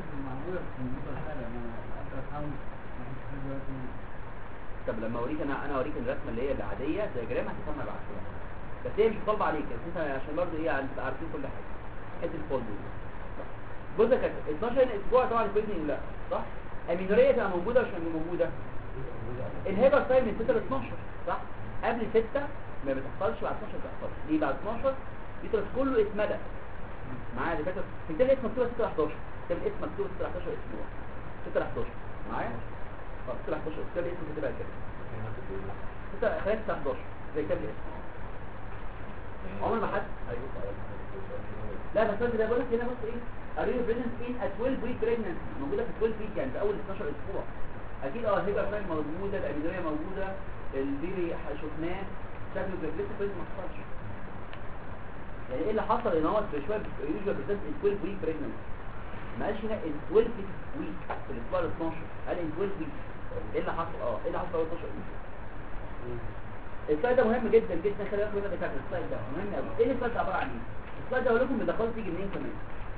طب لما اوريك انا انا اوريك الرسمه اللي هي العاديه دياجرام هتفهمها بعد شويه بس هي مش طالبه عليك بس انت عشان برضه ايه عن- عارفين كل حاجه حته الفولد بص يا كابتن 12 اسبوع طبعا الفيلدنج لا صح امينوريه تبقى موجوده عشان موجوده الهيبر تايم من 6 ل 12 صح قبل 6 ما بتحصلش بعد 12 بتحصل ليه بعد 12 يترس كله اتمدى معايا اللي فاكر في كتاب اسمه مكتوب 6 ل 11 كتاب اسمه مكتوب 6 ل 11 اسبوع 6 ل 11 معايا اه 6 ل 11 كتاب اسمه كتابها كده 6 خلال 6 ل 11 زي كتاب الاسم عمر ما حد لا بس انت ده بقول لك هنا بص ايه are you present in a 12 week pregnancy موجوده في 12 week يعني في اول 12 اسبوع اكيد اه الهيبر تايم موجوده الامينوريا موجوده البيبي شفناه شكله كان لسه بس ما حصلش يعني ايه اللي حصل ان هو في شويه يوجوال بريزنت ان 12 ويك بريجننت ما قالش هنا ان 12 ويك في الاسبوع ال 12 قال ان 12 ويك ايه اللي حصل اه ايه اللي حصل اول 12 ويك السلايد ده مهم جدا جدا خلي بالك منه دكاتره السلايد ده مهم قوي ايه السلايد ده عباره عن ايه السلايد ده هقول لكم الدخول تيجي منين كمان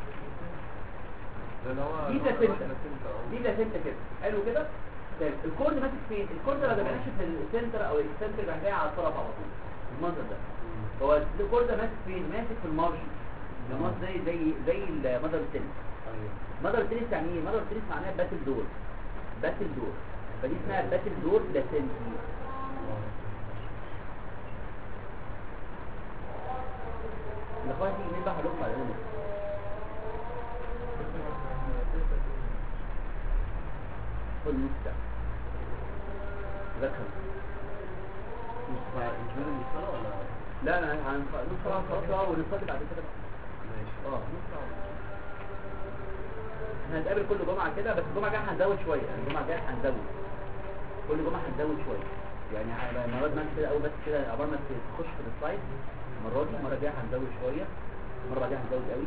ده اللي هو دي بلاسنتا دي بلاسنتا كده حلو كده طيب الكورد ماسك فين الكورد لو ما في السنتر او الاكسنتر يبقى جاي على الطرف على طول المنظر ده هو الكورد ده ماسك فين ماسك في المارجن الماس زي زي زي المذر تنس ايوه مدر تنس يعني ايه مدر تنس معناها باتل دور باتل دور فدي اسمها باتل دور لاسنسي الاخوات دي مين بقى هلوم على الأم؟ خد نص ساعة ذكر مش فا- مش فاهم الصلاة ولا لا لا هنخ... نص ساعة خلاص ونصلي بعد كده بقى. ماشي اه نص ساعة احنا هنتقابل كل جمعة كده بس الجمعة الجاية هنزود شوية يعني الجمعة الجاية هنزود كل جمعة هنزود شوية يعني هيبقى المرات ما كده أول بس كده عبال ما تخش في السلايد المرة دي المرة الجاية هنزود شوية المرة بعدها هنزود قوي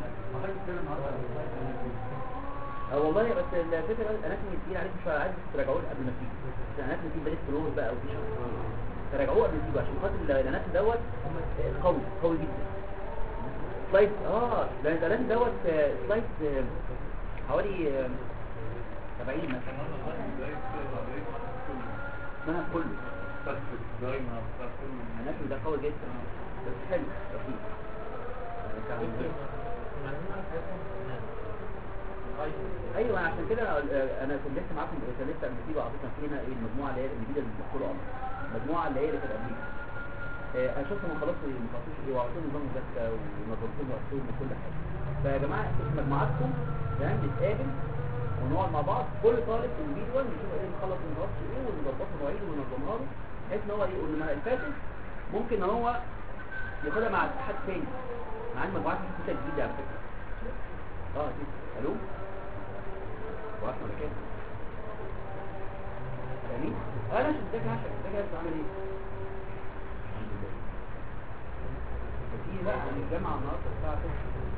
اه والله بس الفكرة بقى الأناتومي كتير عليكم شوية عايز تراجعوه قبل ما تيجي بس الأناتومي دي بلاش فلور بقى وفي شغل تراجعوه قبل ما تيجوا عشان خاطر الأناتومي دوت قوي قوي جدا سلايد اه ده الأناتومي دوت آه، سلايد آه، حوالي آه، 70 مثلا منها كله الأناتومي ده قوي جدا بس حلو لطيف يعني كان- ايوه أنا عشان كده أنا- انا كنت لسه معاكم كان لسه قبل كده عطيتنا فينا ايه المجموعه اللي هي الجديده اللي بتدخلوا امر المجموعه اللي هي اللي كانت قبليها آه، انا شفت من خلاص ما خلصوش ايه وعطيتهم نظام مذاكره ونظمتهم وقتهم وكل حاجه فيا جماعه في مجموعاتكم تمام نتقابل ونقعد مع بعض كل طالب انديفيدوال نشوف ايه نخلص ما نخلصش ايه ونظبطه مواعيده وننظمها له بحيث ان هو يقول لنا الفاتح ممكن ان هو ياخدها مع حد تاني مع ان مجموعات كتير جديده على فكره اه دي الو وقفنا مكان جميل انا مش محتاج عشان محتاج عشان اعمل ايه في بقى عن الجامعه النهارده الساعه 6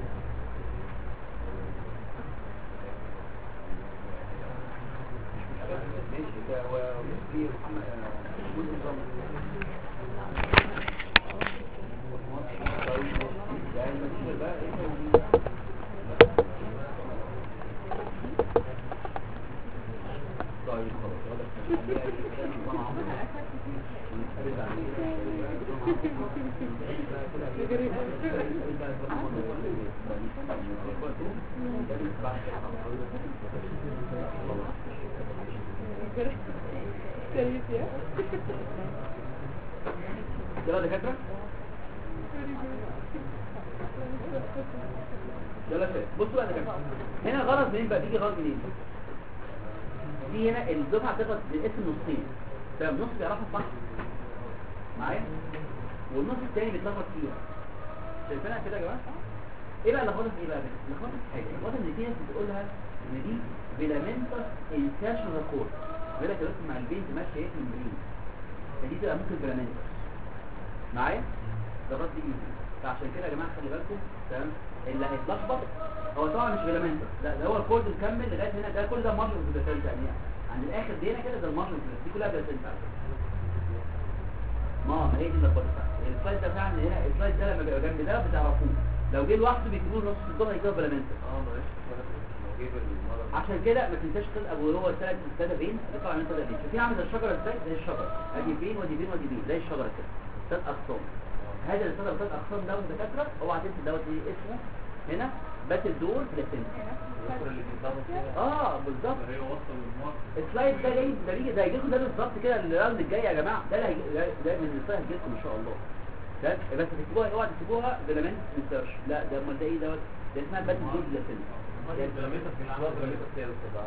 ماشي ده وفي محمد آه، محمود نظام طيب يعني المشكلة بقى ايه هو طيب خلاص واضح إن هي كده نظام عمل. ونتقابل بعد كده. نظام عمل. كده يلا يا دكاتره يلا شباب بصوا بقى يا دكاتره هنا غرض منين بقى بيجي غرض منين دي هنا الدفعه بتاخد الاسم نصين فاهم نص بيعرفها صح معايا والنص التاني بيتلخبط فيها شايفينها كده يا جماعه ايه بقى لخبطه في ايه بقى لخبطه في حاجه لخبطه ان في ناس بتقولها ان دي فيلامنتس انساشن ريكورد بيقول لك يا باشا مع البنت ماشيه ايه من برين فدي تبقى ممكن فيلامنتس معايا ده غلط دي فعشان كده يا جماعه خلي بالكم تمام اللي هيتلخبط هو طبعا مش فيلامنتس لا ده هو الكود مكمل لغايه هنا ده كل ده مارجن فيلامنتس يعني عند الاخر دي هنا كده ده المارجن فيلامنتس دي كلها فيلامنتس على فكره ما ما هي دي اللخبطه بتاعتي السلايد ده فعلا هنا السلايد ده لما بيبقى جنب ده بتعرفوه لو جه لوحده بيكتبوه نص في الظهر يكتبوا فيلامنتس اه معلش لو جيب المرض عشان كده ما تنساش تلقى ابو هو الثلاث ثلاثه بين اللي طالع من ثلاثه بين شوفين عامل زي الشجره ازاي زي الشجره ادي بين ودي بين ودي بين زي الشجره كده ثلاث اقسام هذا اللي طلع ثلاث اقسام ده دكاتره اوعى تنسى دوت ايه اسمه هنا باتل دور بلاتين الدكتور اللي بيتلخبط فيها اه بالظبط هي وصل للمارك السلايد ده جاي ده بيجي ده هيجي لكم ده بالظبط كده الراوند الجاي يا جماعه ده اللي هيجي ده- ده من السلايد هيجي لكم ان شاء الله ده بس تكتبوها اوعى تكتبوها فيلامنت ريسيرش لا ده امال ده ايه دوت ده اسمها باتل دور بلاتين الفيلامنتس في العمل الفيلامنتس هي الاستاذ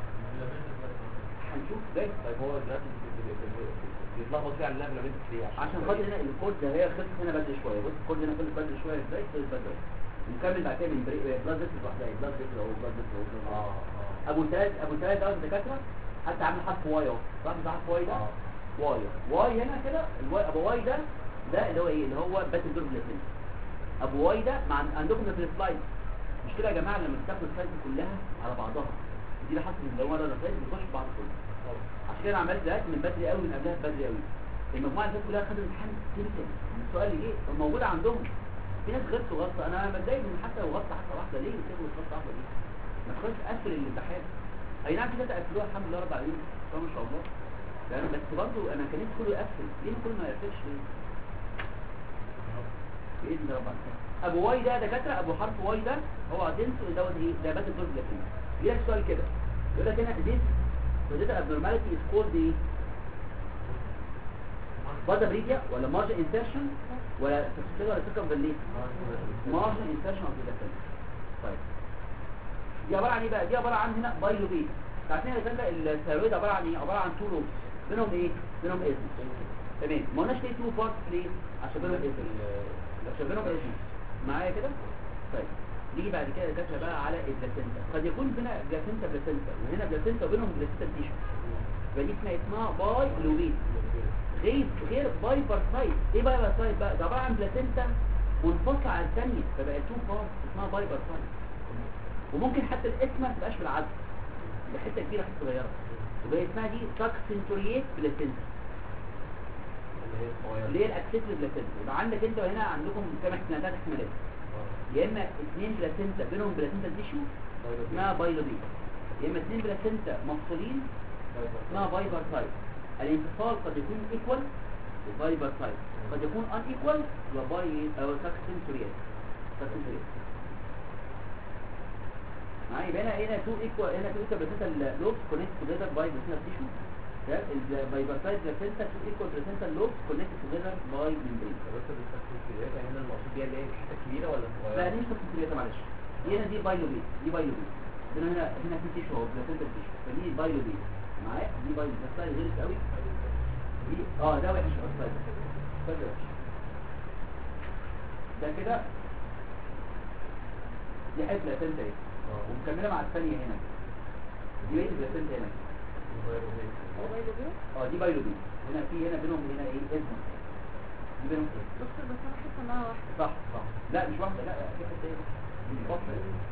هنشوف ازاي طيب هو دلوقتي بيتلخبط فيها على الفيلامنتس ليه عشان خاطر هنا الكود ده هي خلص هنا بدري شويه بص الكود هنا خلص بدري شويه ازاي خلص بدري نكمل بعد كده من بريك بلاد فيسل لوحدها بلاد فيسل اهو بلاد فيسل اهو اه اه ابو ثلاث ابو ثلاث دوت دكاتره حتى عامل حرف واي اهو صح مش حرف واي ده اه واي واي هنا كده الواي ابو واي ده ده اللي هو ايه اللي هو باتل دور الاثنين ابو واي ده مع عندكم في السلايد مش كده يا جماعه لما تاخدوا السلايد كلها على بعضها دي اللي حصل لو مره السلايد بيخش في بعض كله عشان كده انا عملت دلوقتي من بدري قوي من قبلها بدري قوي المجموعه اللي فاتت كلها خدوا امتحان كتير جدا السؤال اللي جه موجود عندهم في ناس غلطوا غلطه انا متضايق من حتى لو غلطه حتى واحده ليه بتغلط غلطه واحده ليه ما تخليش تقفل الامتحان اي نعم في ناس قفلوها الحمد لله رب العالمين ما شاء الله يعني بس برضه انا كان نفسي كله يقفل ليه كله ما يقفلش ليه باذن الله رب العالمين ابو واي ده دكاتره ابو حرف واي ده هو تنسوا ان دوت ايه ده باتل دور بلاتين يجي لك سؤال كده يقول لك هنا this congenital abnormality is called ايه بدا بريديا ولا مارجن انسيرشن ولا تفصيل ولا سكن بالليل مارجن انسيرشن اوف ذا طيب دي عباره عن ايه بقى دي عباره عن هنا بايلوبيت عارفين يا جماعه الثيرويد عباره عن ايه عباره عن تو لوبس بينهم ايه بينهم اسم تمام ما قلناش ليه تو بارتس ليه عشان بينهم اسم عشان بينهم اسم معايا كده طيب نيجي بعد كده دكاتره بقى على البلاسينتا قد يكون هنا بلاسينتا بلاسينتا وهنا بلاسينتا وبينهم بلاسينتا تيشو فدي اسمها اسمها باي لوبيت غير غير باي بارسايت ايه باي بارسايت بقى ده عباره عن بلاسينتا منفصله عن الثانيه فبقى تو بارت اسمها باي بارسايت وممكن حتى الاسم ما تبقاش بالعدد ده حته كبيره حته صغيره يبقى اسمها دي ساكسنتوريت بلاسينتا اللي هي الصغيرة اللي هي الاكسيت بلاسينتا يبقى عندك انت هنا عندكم كام احتمالات ثلاث احتمالات يا اما اثنين بلاسينتا بينهم بلاسينتا تيشو اسمها بايلوبيت يا اما اثنين بلاسينتا مفصولين اسمها بايبر سايت الانفصال قد يكون ايكوال بايبر سايت قد يكون ان ايكوال وباي او ساكسنتوريت ساكسنتوريت معايا يبقى هنا هنا تو ايكوال هنا تو ايكوال بلاسينتا لوبس كونكت توجذر باي بلاسينتا تيشو البايبر سايت بلاسينتا تو ايكوال بلاسينتا لوبس كونكت توجذر باي ممبرين بس التكتيكيات هنا المقصود بيها اللي هي الحتة الكبيرة ولا لا الصغيرة؟ دي مش ساكسنتوريت معلش دي هنا دي بايلوبيت دي بايلوبيت هنا هنا هنا في تيشو اهو بلاسينتا تيشو فدي بايلوبيت معايا دي بايلوبيت بس غيرت قوي دي اه ده وحش اصلا ده ده وحش ده كده دي حته بلاسينتا اهي اه ومكمله مع الثانيه هنا دي بقيه البلاسينتا هنا صغيرة وهي. اه دي بايلوبيت هنا في هنا بينهم هنا ايه اسم دي بينهم ايه دكتور بس انا حاسه انها واحده صح صح لا مش واحده لا في حته ايه دي واحده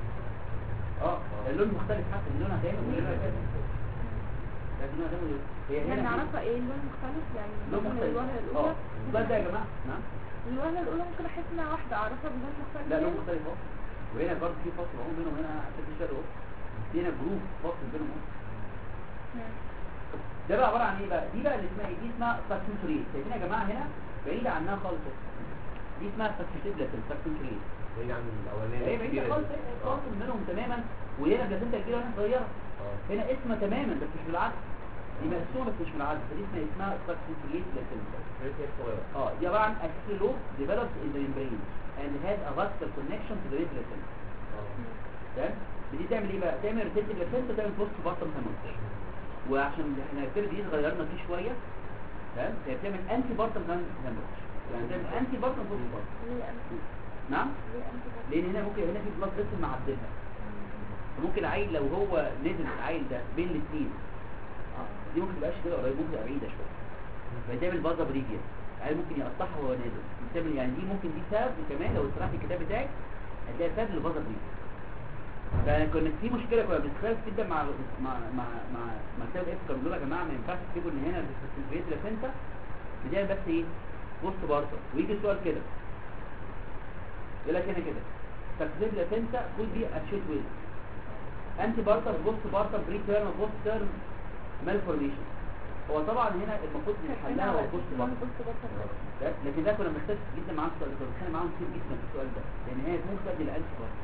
اه اللون مختلف حتى لونها غامق ولونها غامق لكن لونها غامق هي يعني هنا في- نعرفها ايه اللون مختلف يعني لون مثلا مختلف الوهله اه الاولى السؤال ده يا جماعه نعم الوهله الاولى ممكن احس انها واحده اعرفها بلون مختلف لا لون يعني؟ مختلف اهو وهنا برضه في فصل اهو بينهم هنا حته شادو اهو في هنا جروب فصل بينهم اهو مم. ده بقى عباره عن ايه بقى دي بقى اللي اسمها ايه دي اسمها ساكسنتوريت شايفين يا جماعه هنا بعيده عنها خالص اهو. دي اسمها ساكسنتوريت ساكسنتوريت بعيد عن الأولانية هي بعيده الكبيرة خالص دي. اهي، اه. فاصل بينهم تماما وهنا بلاسنتا كبيره وهنا صغيره اه. هنا اسمها تماما بس مش بالعدد دي مقسومه بس مش بالعدد فدي اسمها اسمها ساكسنتوريت بلاسنتا هي هي الصغيرة. اه دي عباره عن axillop developed in the membrane and has a vascular connection to the red placenta اه. تمام دي تعمل ايه بقى تعمل ريتنت بلاسنتا تعمل بوست بارتم هيموريج وعشان احنا الكيرف دي غيرنا فيه شويه تمام هي بتعمل انتي بارتم هيموريج يعني تعمل انتي بارتم بوست بارتم ليه انت نعم ليه انت بقى؟ لان هنا ممكن هنا في بلاد فيسل معدلها فممكن العيل لو هو نزل العيل ده بين الاثنين دي ممكن تبقاش كده قريب ممكن تبقى بعيده شويه فتعمل بازا بريجيا العيل ممكن يقطعها وهو نازل بتعمل يعني دي ممكن دي سبب كمان لو اتراح في الكتاب بتاعك هتلاقي سبب للبازا بريجيا فكنا في مشكله كنا بنتخيل جدا مع مع مع مع مع كتاب اف كانوا بيقولوا يا جماعه ما ينفعش تكتبوا ان هنا الفيت لافنتا بتعمل بس ايه بوست بارتر ويجي السؤال كده يقول لك هنا كده تكذيب لافنتا كود بي اتشيت ويل انتي بارتر بوست بارتر بري تيرم بوست تيرم مالفورميشن هو طبعا هنا المفروض ان حلها هو بوست بارتر بص بص ده- لكن ده كنا بنختلف جدا معاهم في السؤال ده كنا بنتخانق معاهم كتير جدا في السؤال ده لان هي ممكن تؤدي لانتي بارتر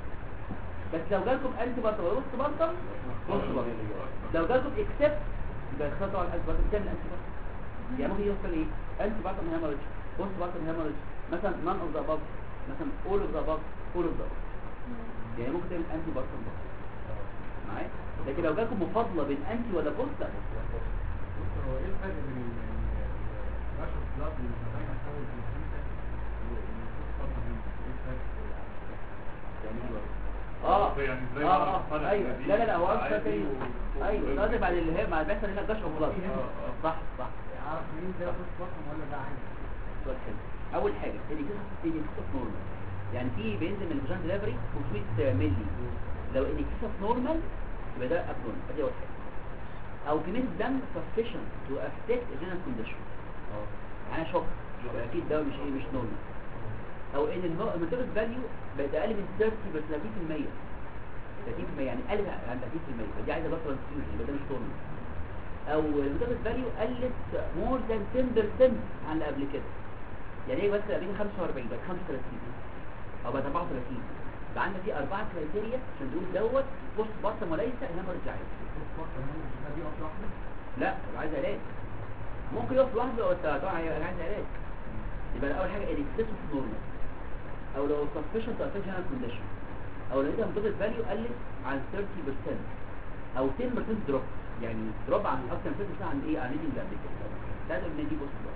بس لو جالكم انتي بارتر ولا بوست بارتر بوست بارتر لو جالكم اكسبت يبقى اختار طبعا الانتي بارتر بتعمل انتي بارتر يعني ممكن يوصل ايه انتي بارتر هيموريج بوست بارتر هيموريج مثلا نون اوف ذا above مثلا اول اوف ذا above اول اوف ذا يعني ممكن تعمل انتي بارتر برضه معايا لكن لو جالكم مفاضله بين انتي ولا بوست لا بص هو ايه الفرق بين الرشا بلاد اللي زمان حاول في الفيتا والفوسفات ايه الفرق؟ يعني ايه بقى؟ اه يعني زي اه ما اه فرق ايوه ما بين لا لا لا هو عادي قصدك ايه و- ايوه و- قصدك بعد اللي هي مع البعثه هنا جاش اوف بلاد اه اه صح صح يعرف مين ده فوسفات ولا ده عادي؟ سؤال حلو اول حاجه تيجي كيسف نورمال يعني في بينزل من الفيجن دليفري 500 مللي لو ان كيسف نورمال يبقى ده ابنورمال ادي اول حاجه او كميه الدم sufficient to affect a general condition اه. انا شوك يبقى اكيد ده مش ايه مش نورمال او ان الميتابيك فاليو بقت اقل من 30 بس 30% 30% يعني قلت عن 30% فدي عايزه بقى ترانسفيوجن يبقى ده مش نورمال او الميتابيك فاليو قلت مور ذان 10% عن اللي قبل كده يعني ايه بس قبل 45 بقت 35 او بقت 34 يبقى عندك في اربعه كرايتيريا عشان تقول دوت بوست بارتم وليس هيموريدج عادي دي اصل واحده لا يبقى عايز علاج ممكن يقف لوحده او طبعا هيبقى عايز علاج يبقى اول حاجه الاكسس نورمال او لو سسبشن تو جنرال كونديشن او لو انت مضاد فاليو قلت عن 30% او 10% دروب يعني دروب عن اكتر من 30% عن ايه عن ريدنج قبل كده لازم ندي بص بقى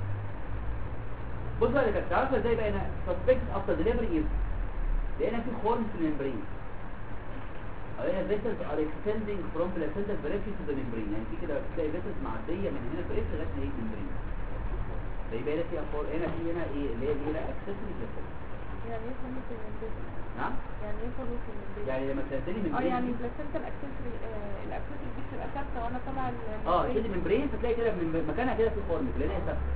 بص بقى يا كابتن تعرفوا ازاي بقى هنا سسبكت افتر ديليفري ايه لقينا في خرم في الممبرين هنا vessels are extending from placenta periphery to the membrane يعني في كده تلاقي vessels معدية من هنا periphery لغاية ما هي membrane فيبقى هنا فيها فور هنا في هنا ايه اللي هي دي هنا accessory vessels يعني ايه خلوص المنبرين نعم يعني ايه خلوص المنبرين يعني لما تنزلي اه membrane يعني البلاسنتا الاكسسوري الاكسسوري دي بتبقى ثابته وانا طالعه ال- اه الممبرين. تشيلي membrane فتلاقي كده من مكانها كده في فورم لان هي ثابته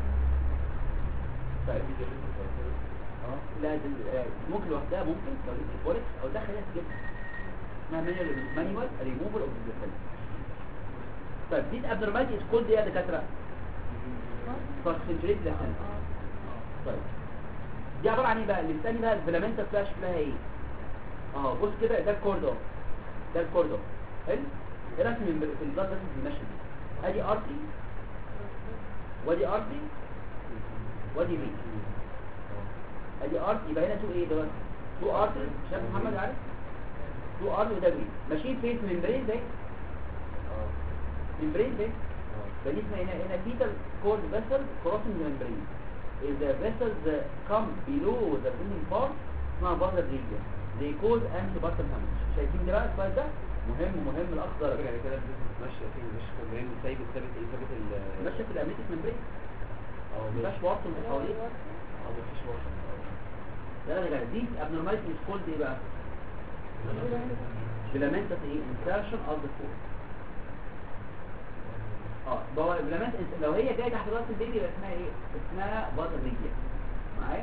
طيب اه لا دي- آه، ممكن لوحدها ممكن لو جبت فوركس او دخلها في جسم اسمها مانيوال مانيوال ريموفال اوف ذا طيب دي abnormality is called ايه يا دكاتره فاسفنجريت بلاسنتا طيب دي عباره عن ايه بقى اللي الثاني بقى الفيلامنتا بتاعها شكلها ايه اه بص كده ده الكورد اهو ده الكورد اهو حلو ايه رسم من- في البلاد رسم في المشهد دي ادي ارتي وادي ارتي وادي بي ادي ارت يبقى هنا تو ايه دلوقتي تو ارت شايف محمد عارف تو ارت وده بي ماشيين فين في ممبرين ده ممبرين ده فدي اسمها هنا هنا fetal cord vessel crossing the membrane if the vessels uh, come below the breathing part اسمها basal region they cause antepartum hemorrhage شايفين ده بقى السلايد ده مهم مهم الاخضر يعني كده البيزنس ماشيه فيه مش كمان سايب ثابت ايه ثابت ال ماشيه في الاميتك ممبرين اه ما فيهاش وصل من حواليه اه مفيش وصل لا لا لا دي abnormality is called ايه بقى filamentous ايه insertion of the cord اه ما هو الفيلامنت لو هي جايه تحت راس البيبي يبقى اسمها ايه اسمها بادر ريجيا معايا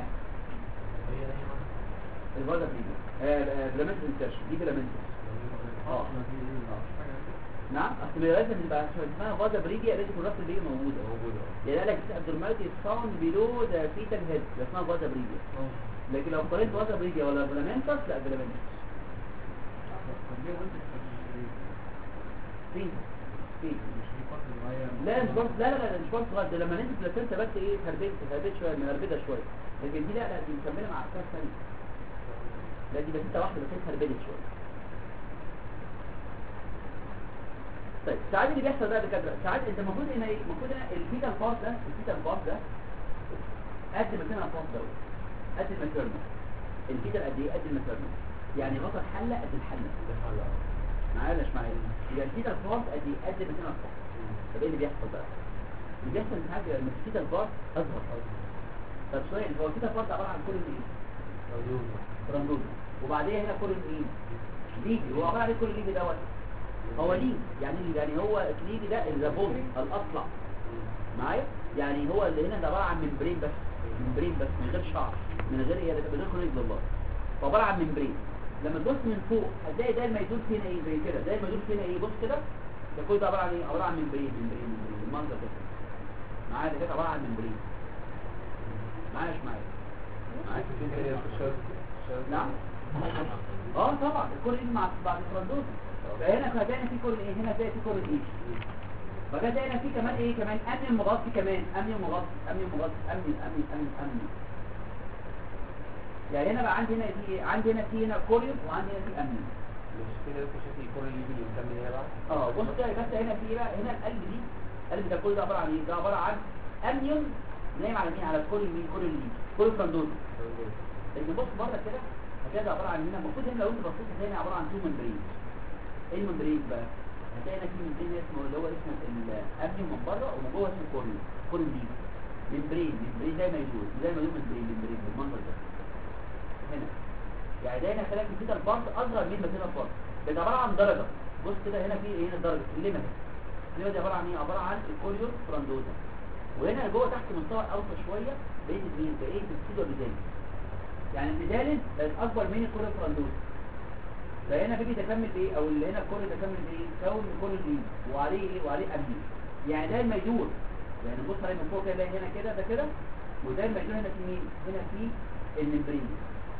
البادر ريجيا فيلامنت انسرشن دي فيلامنت اه نعم اصل لازم يبقى اسمها بادر ريجيا لازم يكون راس البيبي موجوده موجوده يعني قال لك abnormality is found below the fetal head ده اسمها بادر ريجيا لكن لو قارنت بادر ريجيا ولا فيلامنتس لا فيلامنتس فين فين لا مش برضه لا لا لا مش برضه صغير ده لما ننزل بلاسنتا بس ايه هربت هربت شويه مهربده شويه لكن دي لا لا دي مكمله مع اساس ثاني لا دي بلاسنتا واحده بس هي هربدت شويه طيب ساعات اللي بيحصل ده يا دكاتره ساعات انت المفروض هنا ايه المفروض هنا الفيتال بارت ده الفيتال بارت ده قد مكان البارت دوت قد الماتيرنال الفيتال قد ايه قد الماتيرنال يعني غطى الحله قد الحله ده حل معايا ولا مش معايا يبقى الفيتال بارت قد ايه قد مكان البارت طب ايه اللي بيحصل بقى اللي بيحصل ان حاجه لما الفيتال بارت اصغر طب سؤال هو الفيتال بارت عباره عن كل ايه براندوز وبعدين هنا كل ايه ليدي هو عباره عن إيه كل ليدي دوت هو ليد يعني إيه؟ يعني هو الليدي ده الزبون الاصلع معايا يعني هو اللي هنا ده عباره عن ممبرين بس ممبرين بس من غير شعر من غير ايه من غير خليج بالله فعباره عن ممبرين لما تبص من فوق هتلاقي ده الميدول فينا ايه زي كده ده الميدول فينا ايه بص كده ده كله ده عباره عن ايه عباره عن ممبرين ممبرين ممبرين المنظر ده كده. معايا ده كده عباره عن ممبرين معايا مش معايا معايا نعم اه طبعا الكل ايه مع بعد الفرندوز فهنا هتلاقي في كل ايه هنا هتلاقي في كل ايه فكده هنا في كمان ايه كمان امن مغطي كمان امن مغطي امن مغطي امن امن امن امن يعني هنا بقى عندي هنا في ايه عندي هنا في هنا كوريوم وعندي هنا في امن مش في ناس شكل يكون اللي بيجي مكمل هنا بعد اه بص كده بس هنا في ايه بقى هنا القلب دي القلب ده كله ده عباره عن ايه ده عباره عن امنيوم نايم على مين على الكل مين كل اللي كل فرندوز لكن بص بره كده هتلاقي ده عباره عن هنا المفروض هنا لو انت بصيت هتلاقي عباره عن تو ممبرين ايه الممبرين بقى هتلاقي هنا في ممبرين اسمه اللي هو اسمه الامنيوم من بره ومن جوه اسمه كوريوم كوريوم دي ممبرين ممبرين زي ما يقول زي ما يقول ممبرين ممبرين بالمنظر ده هنا يعني ده هنا خلاك الفيتا البارت اصغر من الماتيريال بارت ده عباره عن درجه بص كده هنا في هنا درجه الليمت الليمت دي عباره عن ايه عباره عن الكوريوم فراندوزا وهنا جوه تحت مستوى اوسط شويه بقيه مين بقيه السيدو بيزالي يعني البيزالين بقت اكبر من الكوريوم فراندوزا فهنا بيجي تكمل بايه او اللي هنا الكوريوم تكمل بايه كون كل دي وعليه ايه وعليه امني يعني ده الميدور يعني بص عليه من فوق كده هنا كده ده كده وده الميدور هنا في مين هنا في الممبرين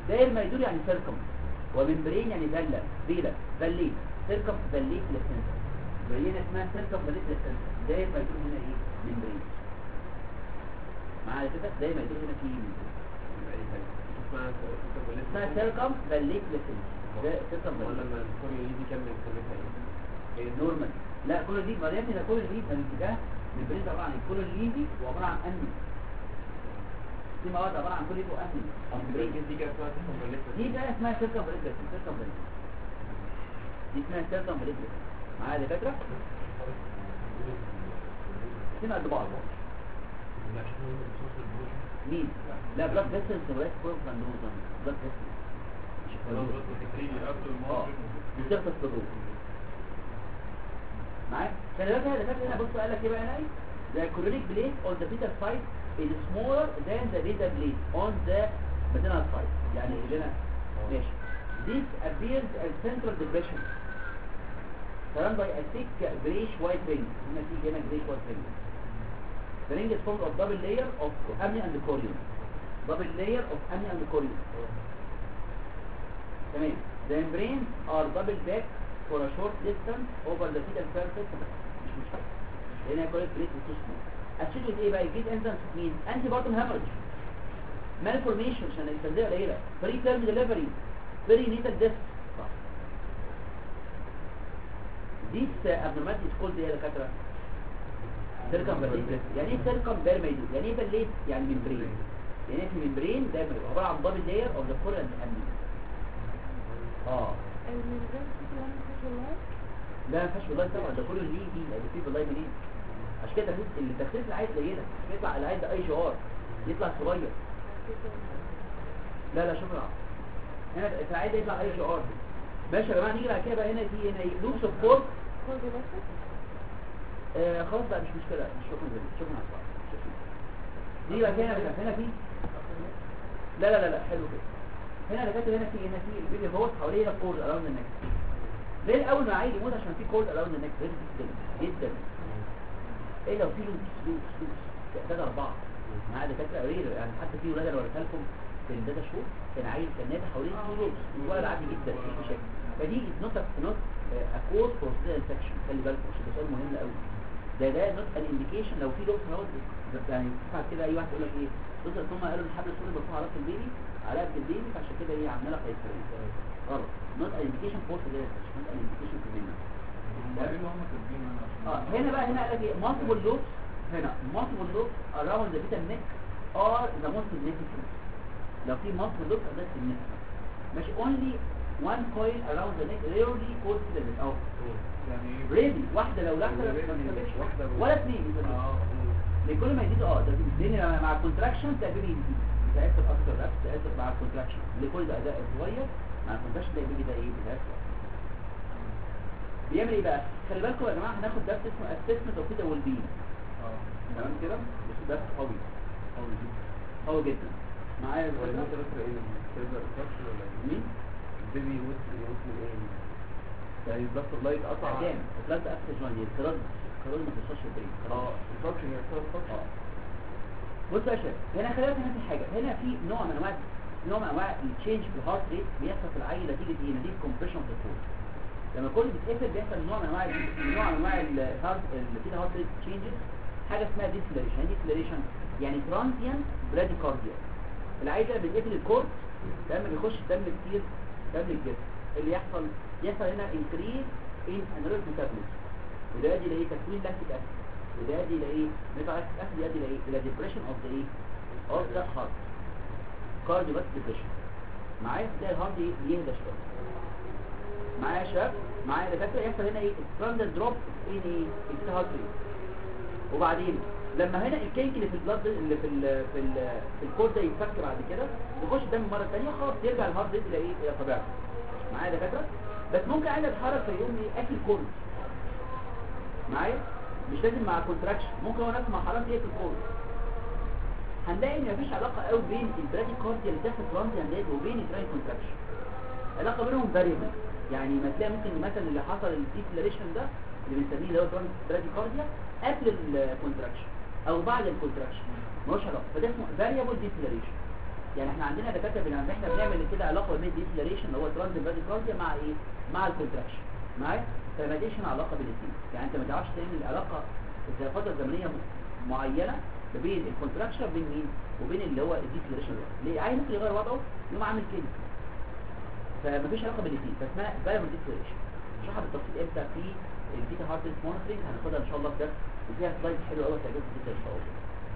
داير ما يدور يعني سيركم وممبرين يعني فيلا فيلا فاليت سيركم فاليت للسنتر برين اسمها سيركم فاليت للسنتر داير ما يدور هنا ايه ممبرين معايا كده داير ما يدور هنا في ممبرين اسمها اسمها سيركم فاليت للسنتر ده سيركم هو فاليت لما الكوري يجي كمل كلمتها ايه؟ نورمال لا كل دي ما يا ابني ده كل دي من اتجاه ممبرين عباره عن كل الليدي وعباره عن انمي في مواد عباره عن كل دي وانمي او ممبرين دي كده اسمها تفهم بالنسبه دي بقى اسمها سيركم بريدلس سيركم بريدلس دي اسمها سيركم بريدلس معايا يا دكاتره سمع الضباط مين لا بلاد فيسلز دلوقتي كله فاندوزن بلاد فيسلز مش لو فاندوزن بس تيجي قبل اه الماتش بتغطس الضغوط معايا خلي بالك هنا فاكر هنا بص قال لك ايه بقى هنا ايه the chorionic blade on the beta side is smaller than the beta blade on the maternal side يعني اللي هنا ماشي this appears as central depression surrounded by a thick grayish white ring هنا في هنا grayish white ring the ring is formed of double layer of amni and chorion double layer of amni and chorion تمام the membranes are double back for a short distance over the fetal surface مش مشكلة هنا يقول لك بريد وتسمو associated ايه بقى يجيب enzymes مين anti bottom hemorrhage malformation عشان التنزيل قليلة free term delivery perinatal death صح this uh, abnormality is called ايه يا دكاترة circumvallate يعني ايه circumvallate يعني ايه بليت يعني membrane يعني ايه في membrane ده عبارة عن double layer of the core and amni اه لا ما فيهاش بالله طبعا ده كله ليه دي ده فيه بالله منين عشان كده تحس ان التخفيف العيد قليله يطلع العيد ده اي شعار يطلع صغير لا لا شكرا هنا في العيد يطلع اي شعار ماشي يا جماعه نيجي بعد كده بقى هنا في هنا لوس اوف فورك آه خلاص بقى مش مشكله مش شكرا جدا شكرا على السؤال شكرا. نيجي بعد كده هنا هنا في لا لا لا لا حلو كده هنا اللي كاتب هنا في هنا في الفيديو هو حواليه هنا كورد اراوند النك ليه اول ما عيل يموت عشان في كورد اراوند النك ريد جدا جدا ايه لو في لوس لوس لوس تحتاج اربعه معاه دكاتره رير يعني حتى في ولاد انا وريتها لكم في الداتا شو كان عيل كان نادي حوالين تو لوس الولد عادي جدا مفيش مشاكل فدي نوت نوت اكورد فور انفكشن خلي بالكم عشان ده سؤال مهم قوي ده ده نوت ان انديكيشن لو في لوس هو يعني تسمع كده اي واحد يقول لك ايه بص أصل هم قالوا ان الحبل السوري مرفوع على راس البيبي على قد البيبي فعشان كده ايه عامله لك قيصريه غلط نوت ان انديكيشن فور ده نوت ان انديكيشن في منها وبعدين هم كاتبين هنا عشان اه هنا بقى هنا قال لك ايه multiple loops هنا multiple loops around the beta neck are the most significant لو في multiple loops ده significant ماشي only one coil around the neck rarely cause syphilis او يعني rarely واحده لو لحظه ما تسببش واحدة ولا اثنين يسببش اه لان كل ما يزيد اه ده بيزيد لان مع الكونتراكشن ده بيبي يزيد بيتأثر اكتر ده بيتأثر مع الكونتراكشن لكل ده اداء صغير مع الكونتراكشن ده بيجي ده ايه بيتأثر بيعمل ايه بقى خلي بالكم يا جماعه هناخد درس اسمه اسسمنت اوف كده والبين اه تمام كده بس درس قوي قوي جدا قوي جدا معايا هو الفكرة؟ الموت بس ايه سيرفر انفكشن ولا ايه؟ مين البيبي يموت يموت من ايه؟ يعني الضغط اللايت قطع عجام اطلاق اكسس جواني الكراد الكراد ما توصلش البريد اه انفكشن يعني سبب اه انفكشن بص يا شباب هنا خلي بالك هنا في حاجه هنا في نوع من انواع نوع من انواع التشينج في الهارت ريت بيحصل في العين نتيجه ايه نتيجه كومبريشن في الكور لما كل بيتقفل بيحصل نوع من انواع ال- نوع من انواع الهارت اللي فيها هارت ريت تشينجز حاجه اسمها ديسلريشن يعني ديسلريشن يعني ترانزيانت براديكارديا العين ده بيتقفل الكور لما بيخش دم كتير دم الجسم اللي يحصل يحصل هنا انكريز ان انريل ميتابوليزم وده يؤدي لايه تكوين لاكتيك اسيد وده يؤدي لايه ميتابوليك اسيد يؤدي لايه الى ديبريشن اوف ذا ايه اوف ذا هارت كارديو بس ديبريشن معايا تلاقي الهارت ايه بيهدى شويه معايا يا شباب معايا دكاتره يحصل هنا ايه ستراندل دروب ان ايه في الهارت ريت وبعدين لما هنا الكيك اللي في البلاد اللي في ال في ال في الكود ده يتفك بعد كده يخش الدم مره ثانيه خلاص يرجع الهارت ريت الى ايه الى طبيعته معايا يا دكاتره بس ممكن عايز اتحرك في يوم ايه اكل كورس معايا مش لازم مع كونتراكشن ممكن هو نفس مع حرام ايه في الكورس هنلاقي ان مفيش علاقه قوي بين البرادي كارديا اللي بتحصل ترانزيان ديت وبين التراين كونتراكشن علاقه بينهم فاريبل يعني ما تلاقي ممكن مثلا اللي حصل الديكلاريشن ده اللي بنسميه اللي هو برادي كارديا قبل الكونتراكشن او بعد الكونتراكشن ملوش علاقه فده اسمه فاريبل ديكلاريشن يعني احنا عندنا دكاتره بنعمل احنا بنعمل كده علاقه بين ديسلريشن اللي هو ترانزيت بادي كارديا مع ايه مع الكونتراكشن معايا فالميديشن علاقه بالاثنين يعني انت ما تعرفش تعمل علاقه في فتره زمنيه م- معينه ما بين الكونتراكشن وبين مين وبين اللي هو الديسلريشن ليه عايز ممكن يغير وضعه يقوم عامل كده فمفيش علاقه بالاثنين فاسمها فاليبل ديسلريشن اشرحها بالتفصيل امتى في البيتا هارت ريت مونيتورنج هناخدها ان شاء الله في درس وفيها سلايد حلو قوي هتعجبكم جدا ان شاء الله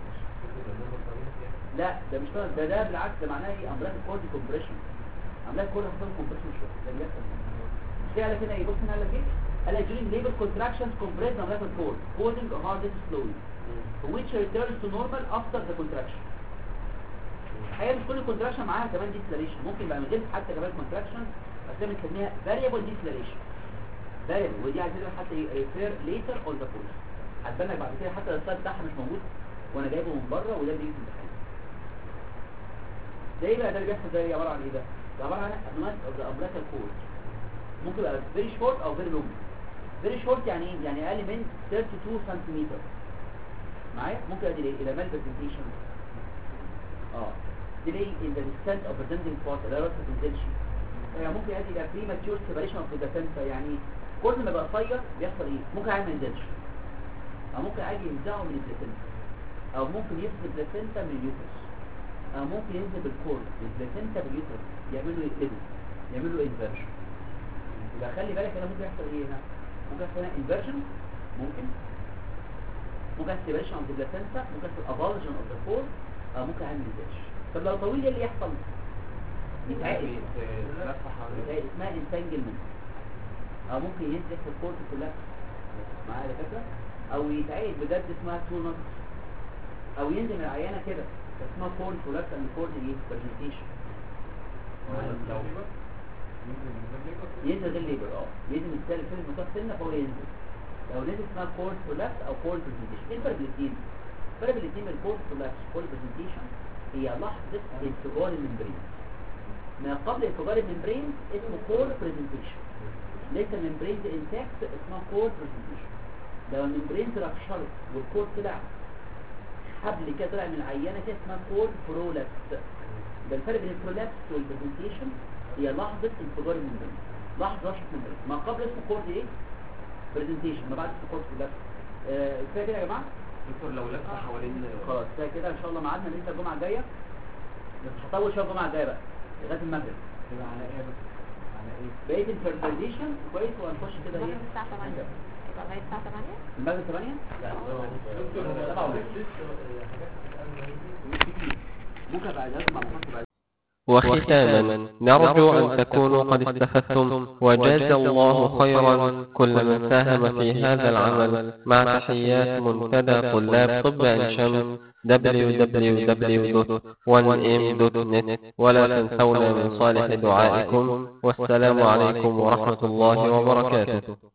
لا ده مش طبعا ده ده بالعكس ده معناه ايه امراض الكورد كومبريشن امراض الكورد حصل كومبريشن مش ده اللي بيحصل مش كده قال لك هنا ايه بص هنا قال لك ايه قال لك during labor contractions compress the umbilical cord causing a hard disk slowly which returns to normal after the contraction الحقيقه مش كل الكونتراكشن معاها كمان ديسلريشن ممكن يبقى من غير حتى كمان كونتراكشن بس ده بنسميها variable deceleration variable ودي عايزين حتى ايه refer later on the course هتبان لك بعد كده حتى السلايد بتاعها مش موجود وانا جايبه من بره وده بيجي في الامتحان ده ايه بقى ده اللي بيحصل ده إيه؟ عباره عن ايه ده؟ ده عباره عن انواع اوف ذا umbilical cord ممكن يبقى very short او very long very short يعني ايه؟ يعني اقل من 32 سنتيمتر معايا ممكن ادي الى مال برزنتيشن اه delay in the descent of presenting part اللي هو ما تنزلش يعني ممكن يؤدي الى premature separation of the placenta يعني كل ما بقى قصير بيحصل ايه ممكن عادي ما ينزلش او ممكن عادي ينزعه من البلاسنتا او ممكن يفصل البلاسنتا من اليوترس او ممكن ينزل بالكورد البلاسنتا باليوترس يعملوا يقلبوا يعملوا انفيرجن يبقى خلي بالك هنا ممكن يحصل ايه هنا ممكن يحصل هنا انفيرجن ممكن ممكن يحصل separation of the placenta ممكن يحصل avulsion of the cord او ممكن عادي ما ينزلش طب لو طويل ايه اللي يحصل يتعقد يتعقد اسمها انتانجلمنت او ممكن ينزل في الكورت كلها معايا يا دكاتره او يتعقد بجد اسمها تو نوت او ينزل من العيانه كده اسمها كورن كولاكس اند كورن ايه برزنتيشن ينزل غير ليبر اه ينزل من السالب في المنطقه السنه فهو ينزل لو نزل اسمها كورن كولاكس او كورن برزنتيشن ايه الفرق بين الاثنين الفرق بين الاثنين من الكورن كولاكس والكورن برزنتيشن هي لحظه انفجار الممبرين ما قبل انفجار الممبرين اسمه كور برزنتيشن لسه الممبرين دي انتاكت اسمها كور برزنتيشن لو الممبرين طلع شرط والكور طلع حبل كده طلع من العينه كده اسمها كور برولابس ده الفرق بين البرولابس والبرزنتيشن هي لحظه انفجار الممبرين لحظه رشه الممبرين ما قبل اسمه كور ايه برزنتيشن ما بعد اسمه كور برولابس آه، كفايه كده يا جماعه دكتور لو لف حوالين خلاص كفايه كده ان شاء الله ميعادنا لسه الجمعه الجايه بس مش هطول شويه الجمعه الجايه بقى لغايه المغرب يبقى على ايه بس على ايه بقيه الفرزنتيشن كويس وهنخش كده ايه المغرب الساعة 8 يبقى لغاية الساعة 8 المغرب 8 سبعة ونص. بكره بعد لازم على الخط بعد وختاما نرجو أن تكونوا قد استفدتم وجاز الله خيرا كل من ساهم في هذا العمل مع تحيات منتدى طلاب طب عين شمس www.1m.net ولا تنسونا من صالح دعائكم والسلام عليكم ورحمة الله وبركاته